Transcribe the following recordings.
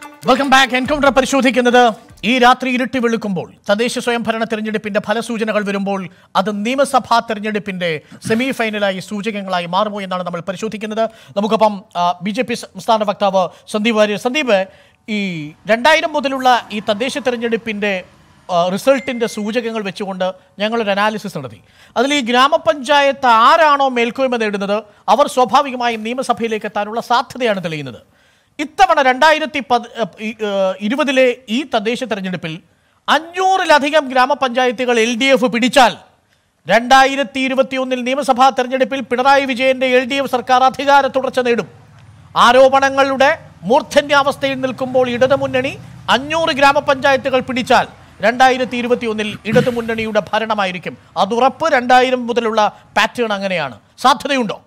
Welcome back encounter പരിശോധിക്കുന്നത് ഈ രാത്രി ഇരുട്ടി വെളുക്കുമ്പോൾ തദ്ദേശ സ്വയംഭരണ തെരഞ്ഞെടുപ്പിന്റെ ഫലസൂചനകൾ വരുമ്പോൾ അത് നിയമസഭാ തെരഞ്ഞെടുപ്പിന്റെ സെമി ഫൈനലായി സൂചകങ്ങളായി മാറുമോ എന്നാണ് നമ്മൾ പരിശോധിക്കുന്നത് നമുക്കൊപ്പം ബി ജെ പി സംസ്ഥാന വക്താവ് സന്ദീപ് വാര്യർ സന്ദീപ് ഈ രണ്ടായിരം മുതലുള്ള ഈ തദ്ദേശ തെരഞ്ഞെടുപ്പിന്റെ ആ, റിസൾട്ടിന്റെ സൂചകങ്ങൾ വെച്ചുകൊണ്ട് ഞങ്ങളൊരു അനാലിസിസ് നടത്തി അതിൽ ഈ ഗ്രാമപഞ്ചായത്ത് ആരാണോ മേൽക്കോയ്മ നേടുന്നത് അവർ സ്വാഭാവികമായും നിയമസഭയിലേക്ക് എത്താനുള്ള സാധ്യതയാണ് തെളിയുന്നത് ഇത്തവണ രണ്ടായിരത്തി പത് ഈ, ഏ, ഇരുപതിലെ ഈ തദ്ദേശ തെരഞ്ഞെടുപ്പിൽ അഞ്ഞൂറിലധികം ഗ്രാമപഞ്ചായത്തുകൾ എൽ ഡി എഫ് പിടിച്ചാൽ രണ്ടായിരത്തി ഇരുപത്തിയൊന്നിൽ നിയമസഭാ തെരഞ്ഞെടുപ്പിൽ പിണറായി വിജയന്റെ എൽ ഡി എഫ് സർക്കാർ അധികാര തുടർച്ച നേടും ആരോപണങ്ങളുടെ മൂർധന്യാവസ്ഥയിൽ നിൽക്കുമ്പോൾ ഇടതുമുന്നണി അഞ്ഞൂറ് ഗ്രാമപഞ്ചായത്തുകൾ പിടിച്ചാൽ രണ്ടായിരത്തി ഇരുപത്തിയൊന്നിൽ ഇടതുമുന്നണിയുടെ ഭരണമായിരിക്കും അതുറപ്പ് രണ്ടായിരം മുതലുള്ള പാറ്റേൺ അങ്ങനെയാണ് സാധ്യതയുണ്ടോ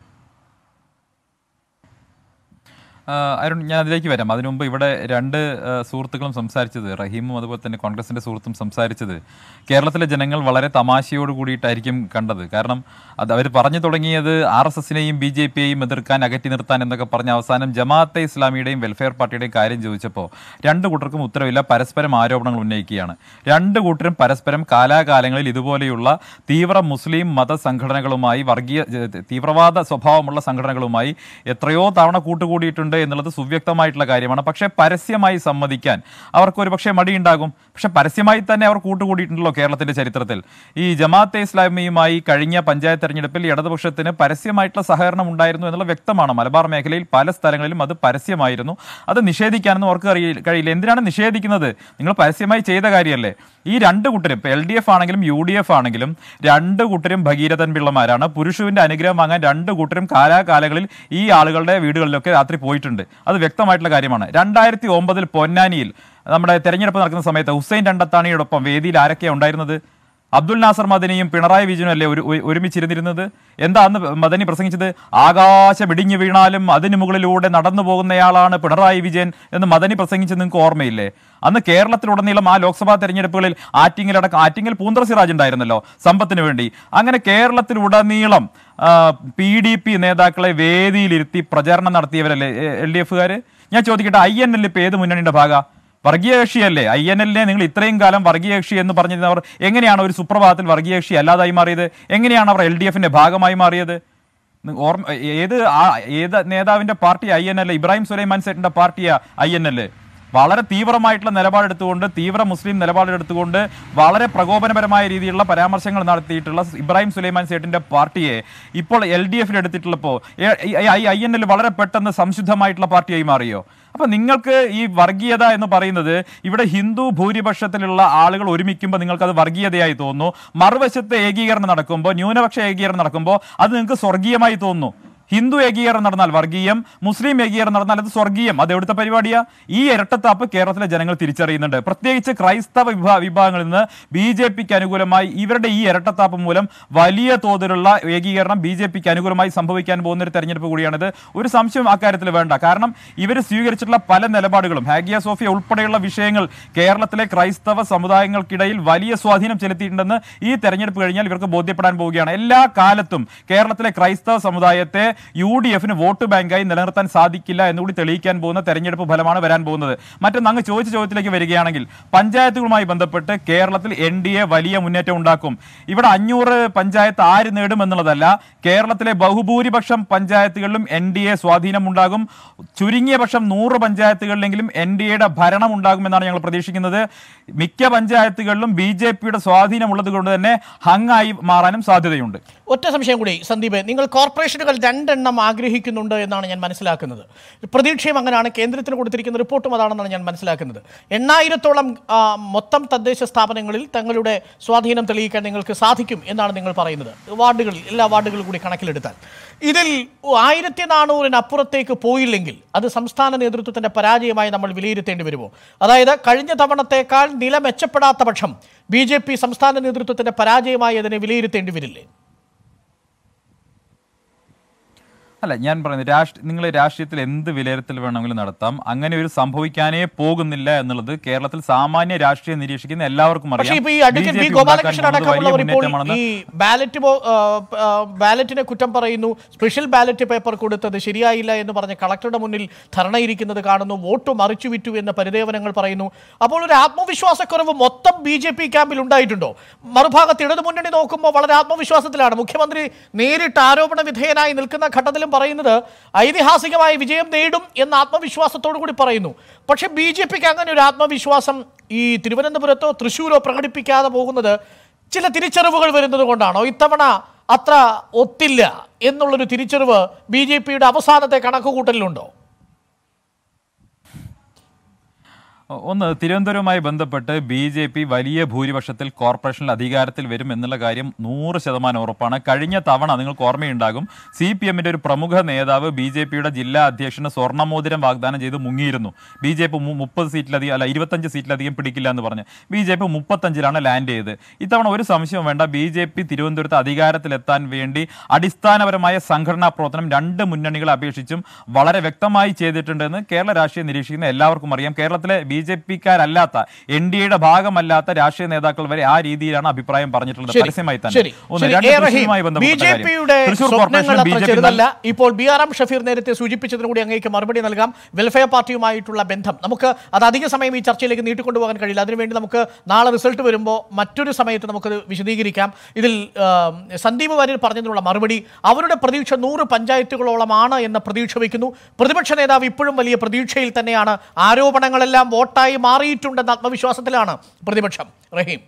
ആ, അരുൺ ഞാൻ അതിലേക്ക് വരാം അതിനു മുമ്പ് ഇവിടെ രണ്ട് ആ, സുഹൃത്തുക്കളും സംസാരിച്ചത് റഹീമും അതുപോലെ തന്നെ കോൺഗ്രസിന്റെ സുഹൃത്തും സംസാരിച്ചത് കേരളത്തിലെ ജനങ്ങൾ വളരെ തമാശയോട് കൂടിയിട്ടായിരിക്കും കണ്ടത് കാരണം അത് അവർ പറഞ്ഞു തുടങ്ങിയത് ആർ എസ് എസിനെയും ബി ജെ പിയെയും എതിർക്കാൻ അകറ്റി നിർത്താൻ എന്നൊക്കെ പറഞ്ഞ അവസാനം ജമാഅത്തെ ഇസ്ലാമിയുടെയും വെൽഫെയർ പാർട്ടിയുടെയും കാര്യം ചോദിച്ചപ്പോൾ രണ്ട് കൂട്ടർക്കും ഉത്തരവില്ല പരസ്പരം ആരോപണങ്ങൾ ഉന്നയിക്കുകയാണ് രണ്ട് കൂട്ടരും പരസ്പരം കാലാകാലങ്ങളിൽ ഇതുപോലെയുള്ള തീവ്ര മുസ്ലിം മത സംഘടനകളുമായി വർഗീയ ജ- തീവ്രവാദ സ്വഭാവമുള്ള സംഘടനകളുമായി എത്രയോ തവണ കൂട്ടുകൂടിയിട്ടുണ്ട് എന്നുള്ളത് സുവ്യക്തമായിട്ടുള്ള കാര്യമാണ് പക്ഷേ പരസ്യമായി സമ്മതിക്കാൻ അവർക്ക് ഒരു പക്ഷേ മടിയുണ്ടാകും പക്ഷെ പരസ്യമായി തന്നെ അവർ കൂട്ടുകൂടിയിട്ടുണ്ടല്ലോ കേരളത്തിന്റെ ചരിത്രത്തിൽ ഈ ജമാഅത്തെ ഇസ്ലാമിയുമായി കഴിഞ്ഞ പഞ്ചായത്ത് തെരഞ്ഞെടുപ്പിൽ ഇടതുപക്ഷത്തിന് പരസ്യമായിട്ടുള്ള സഹകരണം ഉണ്ടായിരുന്നു എന്നുള്ളത് വ്യക്തമാണ് മലബാർ മേഖലയിൽ പല സ്ഥലങ്ങളിലും അത് പരസ്യമായിരുന്നു അത് നിഷേധിക്കാനൊന്നും അവർക്ക് അറിയില്ല കഴിയില്ല എന്തിനാണ് നിഷേധിക്കുന്നത് നിങ്ങൾ പരസ്യമായി ചെയ്ത കാര്യമല്ലേ ഈ രണ്ട് കൂട്ടരും ഇപ്പൊ എൽ ഡി എഫ് ആണെങ്കിലും യു ഡി എഫ് ആണെങ്കിലും രണ്ട് കൂട്ടരും ഭഗീരഥൻ പിള്ളമാരാണ് പുരുഷുവിന്റെ അനുഗ്രഹം വാങ്ങാൻ രണ്ട് കൂട്ടരും കാലാകാലങ്ങളിൽ ഈ ആളുകളുടെ വീടുകളിലൊക്കെ രാത്രി പോയിട്ടുണ്ട് അത് വ്യക്തമായിട്ടുള്ള കാര്യമാണ് രണ്ടായിരത്തി ഒമ്പതിൽ പൊന്നാനിയിൽ നമ്മുടെ തെരഞ്ഞെടുപ്പ് നടക്കുന്ന സമയത്ത് ഹുസൈൻ രണ്ടത്താണിയോടൊപ്പം വേദിയിൽ ആരൊക്കെയാണ് ഉണ്ടായിരുന്നത് അബ്ദുൽ നാസർ മദനിയും പിണറായി വിജയനും അല്ലേ ഒരു ഒരു- ഒരുമിച്ചിരുന്നിരുന്നത് എന്താ അന്ന് മദനി പ്രസംഗിച്ചത് ആകാശം ഇടിഞ്ഞു വീണാലും അതിന് മുകളിലൂടെ നടന്നു പോകുന്നയാളാണ് പിണറായി വിജയൻ എന്ന് മദനി പ്രസംഗിച്ചത് നിങ്ങൾക്ക് ഓർമ്മയില്ലേ അന്ന് കേരളത്തിലുടനീളം ആ ലോക്സഭാ തെരഞ്ഞെടുപ്പുകളിൽ ആറ്റിങ്ങിലടക്കം ആറ്റിങ്ങൽ പൂന്തറ സിറാജ് ഉണ്ടായിരുന്നല്ലോ സമ്പത്തിന് വേണ്ടി അങ്ങനെ കേരളത്തിലുടനീളം പി ഡി പി നേതാക്കളെ വേദിയിലിരുത്തി പ്രചാരണം നടത്തിയവരല്ലേ എൽ ഡി എഫുകാർ ഞാൻ ചോദിക്കട്ടെ ഐ എൻ എൽ ഇപ്പൊ ഏത് മുന്നണിയുടെ ഭാഗ വർഗീയ കക്ഷിയല്ലേ ഐ എൻ എല്ലിനെ നിങ്ങൾ ഇത്രയും കാലം വർഗീയ കക്ഷി എന്ന് പറഞ്ഞിരുന്നവർ എങ്ങനെയാണ് ഒരു സുപ്രഭാതത്തിൽ വർഗീയ കക്ഷി അല്ലാതായി മാറിയത് എങ്ങനെയാണ് അവർ എൽ ഡി എഫിന്റെ ഭാഗമായി മാറിയത് നി- ഓർമ്മ ഏത് ആ- ഏത് നേതാവിന്റെ party I N L Ibrahim Sulaiman സേട്ടിന്റെ പാർട്ടിയാ ഐ എൻ എൽ വളരെ തീവ്രമായിട്ടുള്ള നിലപാടെടുത്തുകൊണ്ട് തീവ്ര മുസ്ലിം നിലപാടെടുത്തുകൊണ്ട് വളരെ പ്രകോപനപരമായ രീതിയിലുള്ള പരാമർശങ്ങൾ നടത്തിയിട്ടുള്ള ഇബ്രാഹിം സുലൈമാൻ സേട്ടിന്റെ പാർട്ടിയെ ഇപ്പോൾ എൽ ഡി എഫിൽ എടുത്തിട്ടുള്ളപ്പോൾ ഐ എൻ എൽ വളരെ പെട്ടെന്ന് സംശുദ്ധമായിട്ടുള്ള പാർട്ടിയായി മാറിയോ അപ്പൊ നിങ്ങൾക്ക് ഈ വർഗീയത എന്ന് പറയുന്നത് ഇവിടെ ഹിന്ദു ഭൂരിപക്ഷത്തിലുള്ള ആളുകൾ ഒരുമിക്കുമ്പോൾ നിങ്ങൾക്ക് അത് വർഗീയതയായി തോന്നുന്നു മറുവശത്ത് ഏകീകരണം നടക്കുമ്പോൾ ന്യൂനപക്ഷ ഏകീകരണം നടക്കുമ്പോൾ അത് നിങ്ങൾക്ക് സ്വർഗീയമായി തോന്നുന്നു ഹിന്ദു ഏകീകരണം നടന്നാൽ വർഗീയം മുസ്ലിം ഏകീകരണം നടന്നാൽ അത് സ്വർഗീയം അത് എവിടുത്തെ പരിപാടിയാ ഈ ഇരട്ടത്താപ്പ് കേരളത്തിലെ ജനങ്ങൾ തിരിച്ചറിയുന്നുണ്ട് പ്രത്യേകിച്ച് ക്രൈസ്തവ വിഭാ വിഭാഗങ്ങളിൽ നിന്ന് ബി ജെ പിക്ക് അനുകൂലമായി ഇവരുടെ ഈ ഇരട്ടത്താപ്പ് മൂലം വലിയ തോതിലുള്ള ഏകീകരണം ബി ജെ പിക്ക് അനുകൂലമായി സംഭവിക്കാൻ പോകുന്ന ഒരു തെരഞ്ഞെടുപ്പ് കൂടിയാണിത് ഒരു സംശയം അക്കാര്യത്തിൽ വേണ്ട കാരണം ഇവർ സ്വീകരിച്ചിട്ടുള്ള പല നിലപാടുകളും ഹാഗിയ സോഫിയ ഉൾപ്പെടെയുള്ള വിഷയങ്ങൾ കേരളത്തിലെ ക്രൈസ്തവ സമുദായങ്ങൾക്കിടയിൽ വലിയ സ്വാധീനം ചെലുത്തിയിട്ടുണ്ടെന്ന് ഈ തെരഞ്ഞെടുപ്പ് കഴിഞ്ഞാൽ ഇവർക്ക് ബോധ്യപ്പെടാൻ പോവുകയാണ് എല്ലാ കാലത്തും കേരളത്തിലെ ക്രൈസ്തവ സമുദായത്തെ യു ഡി എഫിന് വോട്ട് ബാങ്കായി നിലനിർത്താൻ സാധിക്കില്ല എന്നുകൂടി തെളിയിക്കാൻ പോകുന്ന തെരഞ്ഞെടുപ്പ് ഫലമാണ് വരാൻ പോകുന്നത് മറ്റൊന്ന് അങ്ങ് ചോദിച്ച ചോദ്യത്തിലേക്ക് വരികയാണെങ്കിൽ പഞ്ചായത്തുകളുമായി ബന്ധപ്പെട്ട് കേരളത്തിൽ എൻ ഡി എ വലിയ മുന്നേറ്റം ഉണ്ടാക്കും ഇവിടെ അഞ്ഞൂറ് പഞ്ചായത്ത് ആര് നേടും എന്നുള്ളതല്ല കേരളത്തിലെ ബഹുഭൂരിപക്ഷം പഞ്ചായത്തുകളിലും എൻ ഡി എ സ്വാധീനം ഉണ്ടാകും ചുരുങ്ങിയ പക്ഷം നൂറ് പഞ്ചായത്തുകളിലെങ്കിലും എൻ ഡി എയുടെ ഭരണം ഉണ്ടാകുമെന്നാണ് ഞങ്ങൾ പ്രതീക്ഷിക്കുന്നത് മിക്ക പഞ്ചായത്തുകളിലും ബി ജെ പിയുടെ സ്വാധീനമുള്ളത് കൊണ്ട് തന്നെ ഹങ്ങായി മാറാനും സാധ്യതയുണ്ട് ഒറ്റ സംശയം കൂടി സന്ദീപ് നിങ്ങൾ കോർപ്പറേഷനുകൾ രണ്ടെണ്ണം ആഗ്രഹിക്കുന്നുണ്ട് എന്നാണ് ഞാൻ മനസ്സിലാക്കുന്നത് പ്രതീക്ഷയും അങ്ങനെയാണ് കേന്ദ്രത്തിന് കൊടുത്തിരിക്കുന്ന റിപ്പോർട്ടും അതാണെന്നാണ് ഞാൻ മനസ്സിലാക്കുന്നത് എണ്ണായിരത്തോളം ആ, മൊത്തം തദ്ദേശ സ്ഥാപനങ്ങളിൽ തങ്ങളുടെ സ്വാധീനം തെളിയിക്കാൻ നിങ്ങൾക്ക് സാധിക്കും എന്നാണ് നിങ്ങൾ പറയുന്നത് വാർഡുകളിൽ എല്ലാ വാർഡുകളും കൂടി കണക്കിലെടുത്താൽ ഇതിൽ ആയിരത്തി നാനൂറിനപ്പുറത്തേക്ക് പോയില്ലെങ്കിൽ അത് സംസ്ഥാന നേതൃത്വത്തിന്റെ പരാജയമായി നമ്മൾ വിലയിരുത്തേണ്ടി വരുമോ അതായത് കഴിഞ്ഞ തവണത്തേക്കാൾ നില മെച്ചപ്പെടാത്ത പക്ഷം ബി ജെ പി സംസ്ഥാന നേതൃത്വത്തിന്റെ പരാജയമായി അതിനെ വിലയിരുത്തേണ്ടി വരില്ലേ അല്ല ഞാൻ പറയുന്നത് രാഷ്ട്രീയ നിങ്ങൾ രാഷ്ട്രീയത്തിൽ എന്ത് വിലയിരുത്തൽ വേണമെങ്കിലും നടത്താം അങ്ങനെ ഒരു സംഭവിക്കാനേ പോകുന്നില്ല എന്നുള്ളത് കേരളത്തിൽ സാമാന്യ രാഷ്ട്രീയം നിരീക്ഷിക്കുന്ന എല്ലാവർക്കും പക്ഷേ അറിയാം ഇപ്പൊ ഈ അഡ്വക്കേറ്റ് ബി BJP ഗോപാലകൃഷ്ണൻ ഉണ്ടാക്കാൻ പോകുന്നത് അടക്കമുള്ളവർ വലിയ ഇപ്പോൾ മുന്നേറ്റമാണെന്ന് ഈ ബാലറ്റ് ബോ- ആ, ആ, ബാലറ്റിനെ കുറ്റം പറയുന്നു സ്പെഷ്യൽ ബാലറ്റ് പേപ്പർ കൊടുത്തത് ശരിയായില്ല എന്ന് പറഞ്ഞ് കളക്ടറുടെ മുന്നിൽ ധർണയിരിക്കുന്നത് കാണുന്നു വോട്ട് മറിച്ചു വിറ്റു എന്ന പരിദേവനങ്ങൾ പറയുന്നു അപ്പോൾ ഒരു ആത്മവിശ്വാസക്കുറവ് മൊത്തം ബി ജെ പി ക്യാമ്പിൽ ഉണ്ടായിട്ടുണ്ടോ മറുഭാഗത്ത് ഇടതുമുന്നണി നോക്കുമ്പോൾ വളരെ ആത്മവിശ്വാസത്തിലാണ് മുഖ്യമന്ത്രി നേരിട്ട് ആരോപണ വിധേയനായി നിൽക്കുന്ന ഘട്ടത്തിലും പറയുന്നത് ഐതിഹാസികമായ വിജയം നേടും എന്ന ആത്മവിശ്വാസത്തോടു കൂടി പറയുന്നു പക്ഷേ ബി ജെ പിക്ക് അങ്ങനെ ഒരു ആത്മവിശ്വാസം ഈ തിരുവനന്തപുരത്തോ തൃശ്ശൂരോ പ്രകടിപ്പിക്കാതെ പോകുന്നത് ചില തിരിച്ചറിവുകൾ വരുന്നത് കൊണ്ടാണോ ഇത്തവണ അത്ര ഒത്തില്ല എന്നുള്ളൊരു തിരിച്ചറിവ് ബി ജെ പിയുടെ അവസാനത്തെ കണക്കുകൂട്ടലിലുണ്ടോ ഒന്ന് തിരുവനന്തപുരവുമായി ബന്ധപ്പെട്ട് ബി ജെ പി വലിയ ഭൂരിപക്ഷത്തിൽ കോർപ്പറേഷനിൽ അധികാരത്തിൽ വരും എന്നുള്ള കാര്യം നൂറ് ശതമാനം ഉറപ്പാണ് കഴിഞ്ഞ തവണ നിങ്ങൾക്ക് ഓർമ്മയുണ്ടാകും സി പി എമ്മിന്റെ ഒരു പ്രമുഖ നേതാവ് ബി ജെ പിയുടെ ജില്ലാ അധ്യക്ഷന് സ്വർണ്ണമോതിരം വാഗ്ദാനം ചെയ്ത് മുങ്ങിയിരുന്നു ബി ജെ പി മുപ്പത് സീറ്റിലധികം അല്ല ഇരുപത്തഞ്ച് സീറ്റിലധികം പിടിക്കില്ല എന്ന് പറഞ്ഞ് ബി ജെ പി മുപ്പത്തഞ്ചിലാണ് ലാൻഡ് ചെയ്തത് ഇത്തവണ ഒരു സംശയവും വേണ്ട ബി ജെ പി തിരുവനന്തപുരത്ത് അധികാരത്തിലെത്താൻ വേണ്ടി അടിസ്ഥാനപരമായ സംഘടനാ പ്രവർത്തനം രണ്ട് മുന്നണികളെ അപേക്ഷിച്ചും വളരെ വ്യക്തമായി ചെയ്തിട്ടുണ്ടെന്ന് കേരള രാഷ്ട്രീയം നിരീക്ഷിക്കുന്ന എല്ലാവർക്കും അറിയാം കേരളത്തിലെ ബി ജെ പിക്കാരല്ലാത്ത എൻ ഡി എയുടെ ഭാഗമല്ലാത്ത രാഷ്ട്രീയ നേതാക്കൾ വരെ ആ രീതിയിലാണ് അഭിപ്രായം പറഞ്ഞിട്ടുള്ളത് ശരി, പരസ്യമായി തന്നെ ശരി, ഒന്ന് ശരി. രണ്ട് എ. റഹീം, തൃശ്ശൂരുമായി ബി ബന്ധപ്പെട്ട ജെ കാര്യം. പിയുടെ തൃശ്ശൂർ സ്വപ്നങ്ങൾ കോർപ്പറേഷൻ ബി അത്ര ജെ പി ചെറുതല്ല ഇപ്പോൾ ബി ആർ എം ഷഫീർ നേരത്തെ സൂചിപ്പിച്ചതിന് കൂടി അങ്ങേക്ക് മറുപടി നൽകാം വെൽഫെയർ പാർട്ടിയുമായിട്ടുള്ള ബന്ധം നമുക്ക് അത് അധിക സമയം ഈ ചർച്ചയിലേക്ക് നീട്ടിക്കൊണ്ടുപോകാൻ കഴിയില്ല അതിനുവേണ്ടി നമുക്ക് നാളെ റിസൾട്ട് വരുമ്പോൾ മറ്റൊരു സമയത്ത് നമുക്കത് വിശദീകരിക്കാം ഇതിൽ ആ, സന്ദീപ് വാര്യർ പറഞ്ഞതിനുള്ള മറുപടി അവരുടെ പ്രതീക്ഷ നൂറ് പഞ്ചായത്തുകളോളമാണ് എന്ന പ്രതീക്ഷ വയ്ക്കുന്നു പ്രതിപക്ഷ നേതാവ് ഇപ്പോഴും വലിയ പ്രതീക്ഷയിൽ തന്നെയാണ് ആരോപണങ്ങളെല്ലാം വോട്ടായി മാറിയിട്ടുണ്ടെന്ന ആത്മവിശ്വാസത്തിലാണ് പ്രതിപക്ഷം റഹീം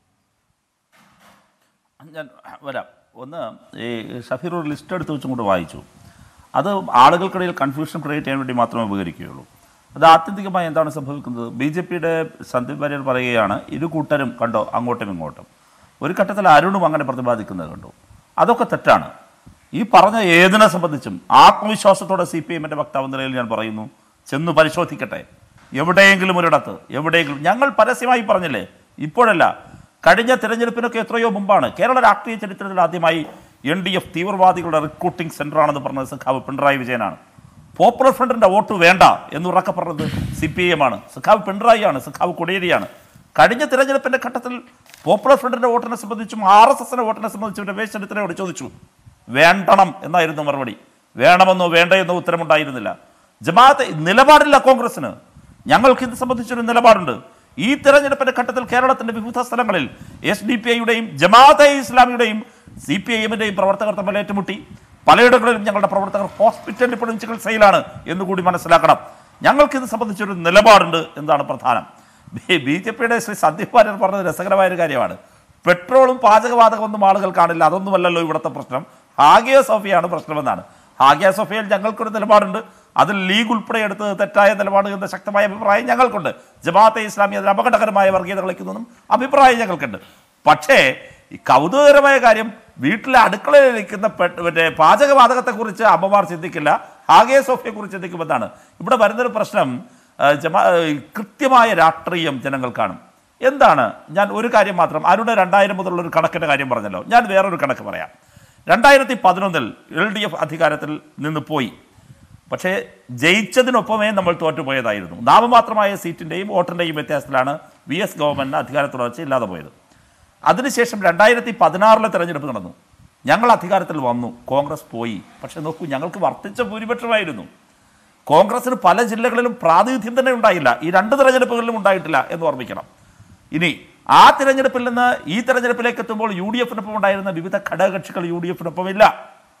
ഞാൻ വരാം ഒന്ന് ഈ ഷഫീർ ഒരു ലിസ്റ്റ് എടുത്ത് വെച്ചും കൊണ്ട് വായിച്ചു അത് ആളുകൾക്കിടയിൽ കൺഫ്യൂഷൻ ക്രിയേറ്റ് ചെയ്യാൻ വേണ്ടി മാത്രമേ ഉപകരിക്കുകയുള്ളൂ അത് ആത്യന്തികമായി എന്താണ് സംഭവിക്കുന്നത് ബി ജെ പിയുടെ സന്ദീപ് വാര്യർ പറയുകയാണ് ഇരു കൂട്ടരും കണ്ടോ അങ്ങോട്ടും ഇങ്ങോട്ടും ഒരു ഘട്ടത്തിൽ അരുണും അങ്ങനെ പ്രതിപാദിക്കുന്നത് കണ്ടു അതൊക്കെ തെറ്റാണ് ഈ പറഞ്ഞ ഏതിനെ സംബന്ധിച്ചും ആത്മവിശ്വാസത്തോടെ സി പി എമ്മിൻ്റെ വക്താവ് നിലയിൽ ഞാൻ പറയുന്നു ചെന്ന് പരിശോധിക്കട്ടെ എവിടെയെങ്കിലും ഒരിടത്ത് എവിടെയെങ്കിലും ഞങ്ങൾ പരസ്യമായി പറഞ്ഞില്ലേ ഇപ്പോഴല്ല കഴിഞ്ഞ തിരഞ്ഞെടുപ്പിനൊക്കെ എത്രയോ മുമ്പാണ് കേരള രാഷ്ട്രീയ ചരിത്രത്തിൽ ആദ്യമായി എൻ ഡി എഫ് തീവ്രവാദികളുടെ റിക്രൂട്ടിംഗ് സെന്ററാണെന്ന് പറഞ്ഞത് സഖാവ് പിണറായി വിജയനാണ് പോപ്പുലർ ഫ്രണ്ടിന്റെ വോട്ട് വേണ്ട എന്ന് ഉറക്കെ പറഞ്ഞത് സി പി ഐ എം ആണ് സഖാവ് പിണറായിയാണ് സഖാവ് കൊടിയേരിയാണ് കഴിഞ്ഞ തിരഞ്ഞെടുപ്പിന്റെ ഘട്ടത്തിൽ പോപ്പുലർ ഫ്രണ്ടിന്റെ വോട്ടിനെ സംബന്ധിച്ചും ആർ എസ് എസിന്റെ വോട്ടിനെ സംബന്ധിച്ചും രമേശ് ചെന്നിത്തലയോട് ചോദിച്ചു വേണ്ടണം എന്നായിരുന്നു മറുപടി വേണമെന്നോ വേണ്ടയെന്നോ ഉത്തരമുണ്ടായിരുന്നില്ല ജമാഅത്തെ നിലപാടില്ല കോൺഗ്രസിന് ഞങ്ങൾക്ക് ഇത് സംബന്ധിച്ചൊരു നിലപാടുണ്ട് ഈ തെരഞ്ഞെടുപ്പിന്റെ ഘട്ടത്തിൽ കേരളത്തിന്റെ വിവിധ സ്ഥലങ്ങളിൽ എസ് ഡി പി ഐയുടെയും ജമാഅത്തെ ഇസ്ലാമിയുടെയും സി പി ഐ എമ്മിന്റെയും പ്രവർത്തകർ തമ്മിൽ ഏറ്റുമുട്ടി പലയിടങ്ങളിലും ഞങ്ങളുടെ പ്രവർത്തകർ ഹോസ്പിറ്റലിൽ ഇപ്പോഴും ചികിത്സയിലാണ് എന്നുകൂടി മനസ്സിലാക്കണം ഞങ്ങൾക്ക് ഇത് സംബന്ധിച്ചൊരു നിലപാടുണ്ട് എന്നതാണ് പ്രധാനം ബി ജെ പിയുടെ ശ്രീ സന്ദീപ് വാര്യർ പറഞ്ഞത് രസകരമായ ഒരു കാര്യമാണ് പെട്രോളും പാചകവാതകമൊന്നും ആളുകൾ കാണില്ല അതൊന്നുമല്ലല്ലോ ഇവിടുത്തെ പ്രശ്നം ഹാഗിയ സോഫിയാണ് പ്രശ്നമെന്നാണ് ഹാഗിയ സോഫിയയിൽ ഞങ്ങൾക്കൊരു നിലപാടുണ്ട് അതിൽ ലീഗ് ഉൾപ്പെടെ എടുത്തത് തെറ്റായ നിലപാട് എന്ന ശക്തമായ അഭിപ്രായം ഞങ്ങൾക്കുണ്ട് ജമാഅത്തെ ഇസ്ലാമി അതിൽ അപകടകരമായ വർഗീയത കളിക്കുന്നതും അഭിപ്രായം ഞങ്ങൾക്കുണ്ട് പക്ഷേ ഈ കൗതുകകരമായ കാര്യം വീട്ടിലെ അടുക്കളയിൽ ഇരിക്കുന്ന പെ- മറ്റേ പാചകവാതകത്തെക്കുറിച്ച് അമ്മമാർ ചിന്തിക്കില്ല ഹാഗിയ സോഫിയെ കുറിച്ച് ചിന്തിക്കുമെന്നാണ് ഇവിടെ വരുന്നൊരു പ്രശ്നം ആ, ജമാ ആ, കൃത്യമായ രാഷ്ട്രീയം ജനങ്ങൾ കാണും എന്താണ് ഞാൻ ഒരു കാര്യം മാത്രം അരുടെ രണ്ടായിരം മുതലുള്ള ഒരു കണക്കിന്റെ കാര്യം പറഞ്ഞല്ലോ ഞാൻ വേറൊരു കണക്ക് പറയാം രണ്ടായിരത്തി പതിനൊന്നിൽ എൽ ഡി എഫ് അധികാരത്തിൽ നിന്ന് പോയി പക്ഷേ ജയിച്ചതിനൊപ്പമേ നമ്മൾ തോറ്റുപോയതായിരുന്നു നാമമാത്രമായ സീറ്റിൻ്റെയും വോട്ടിൻ്റെയും വ്യത്യാസത്തിലാണ് വി എസ് ഗവൺമെൻറ് അധികാര തുടർച്ച ഇല്ലാതെ പോയത് അതിനുശേഷം രണ്ടായിരത്തി പതിനാറിലെ തെരഞ്ഞെടുപ്പ് നടന്നു ഞങ്ങൾ അധികാരത്തിൽ വന്നു കോൺഗ്രസ് പോയി പക്ഷെ നോക്കൂ ഞങ്ങൾക്ക് വർദ്ധിച്ച ഭൂരിപക്ഷമായിരുന്നു കോൺഗ്രസിന് പല ജില്ലകളിലും പ്രാതിനിധ്യം തന്നെ ഉണ്ടായില്ല ഈ രണ്ട് തെരഞ്ഞെടുപ്പുകളിലും ഉണ്ടായിട്ടില്ല എന്ന് ഓർമ്മിക്കണം ഇനി ആ തിരഞ്ഞെടുപ്പിൽ നിന്ന് ഈ തെരഞ്ഞെടുപ്പിലേക്ക് എത്തുമ്പോൾ യു ഡി എഫിനൊപ്പം ഉണ്ടായിരുന്ന വിവിധ ഘടകകക്ഷികൾ യു ഡി എഫിനൊപ്പം ഇല്ല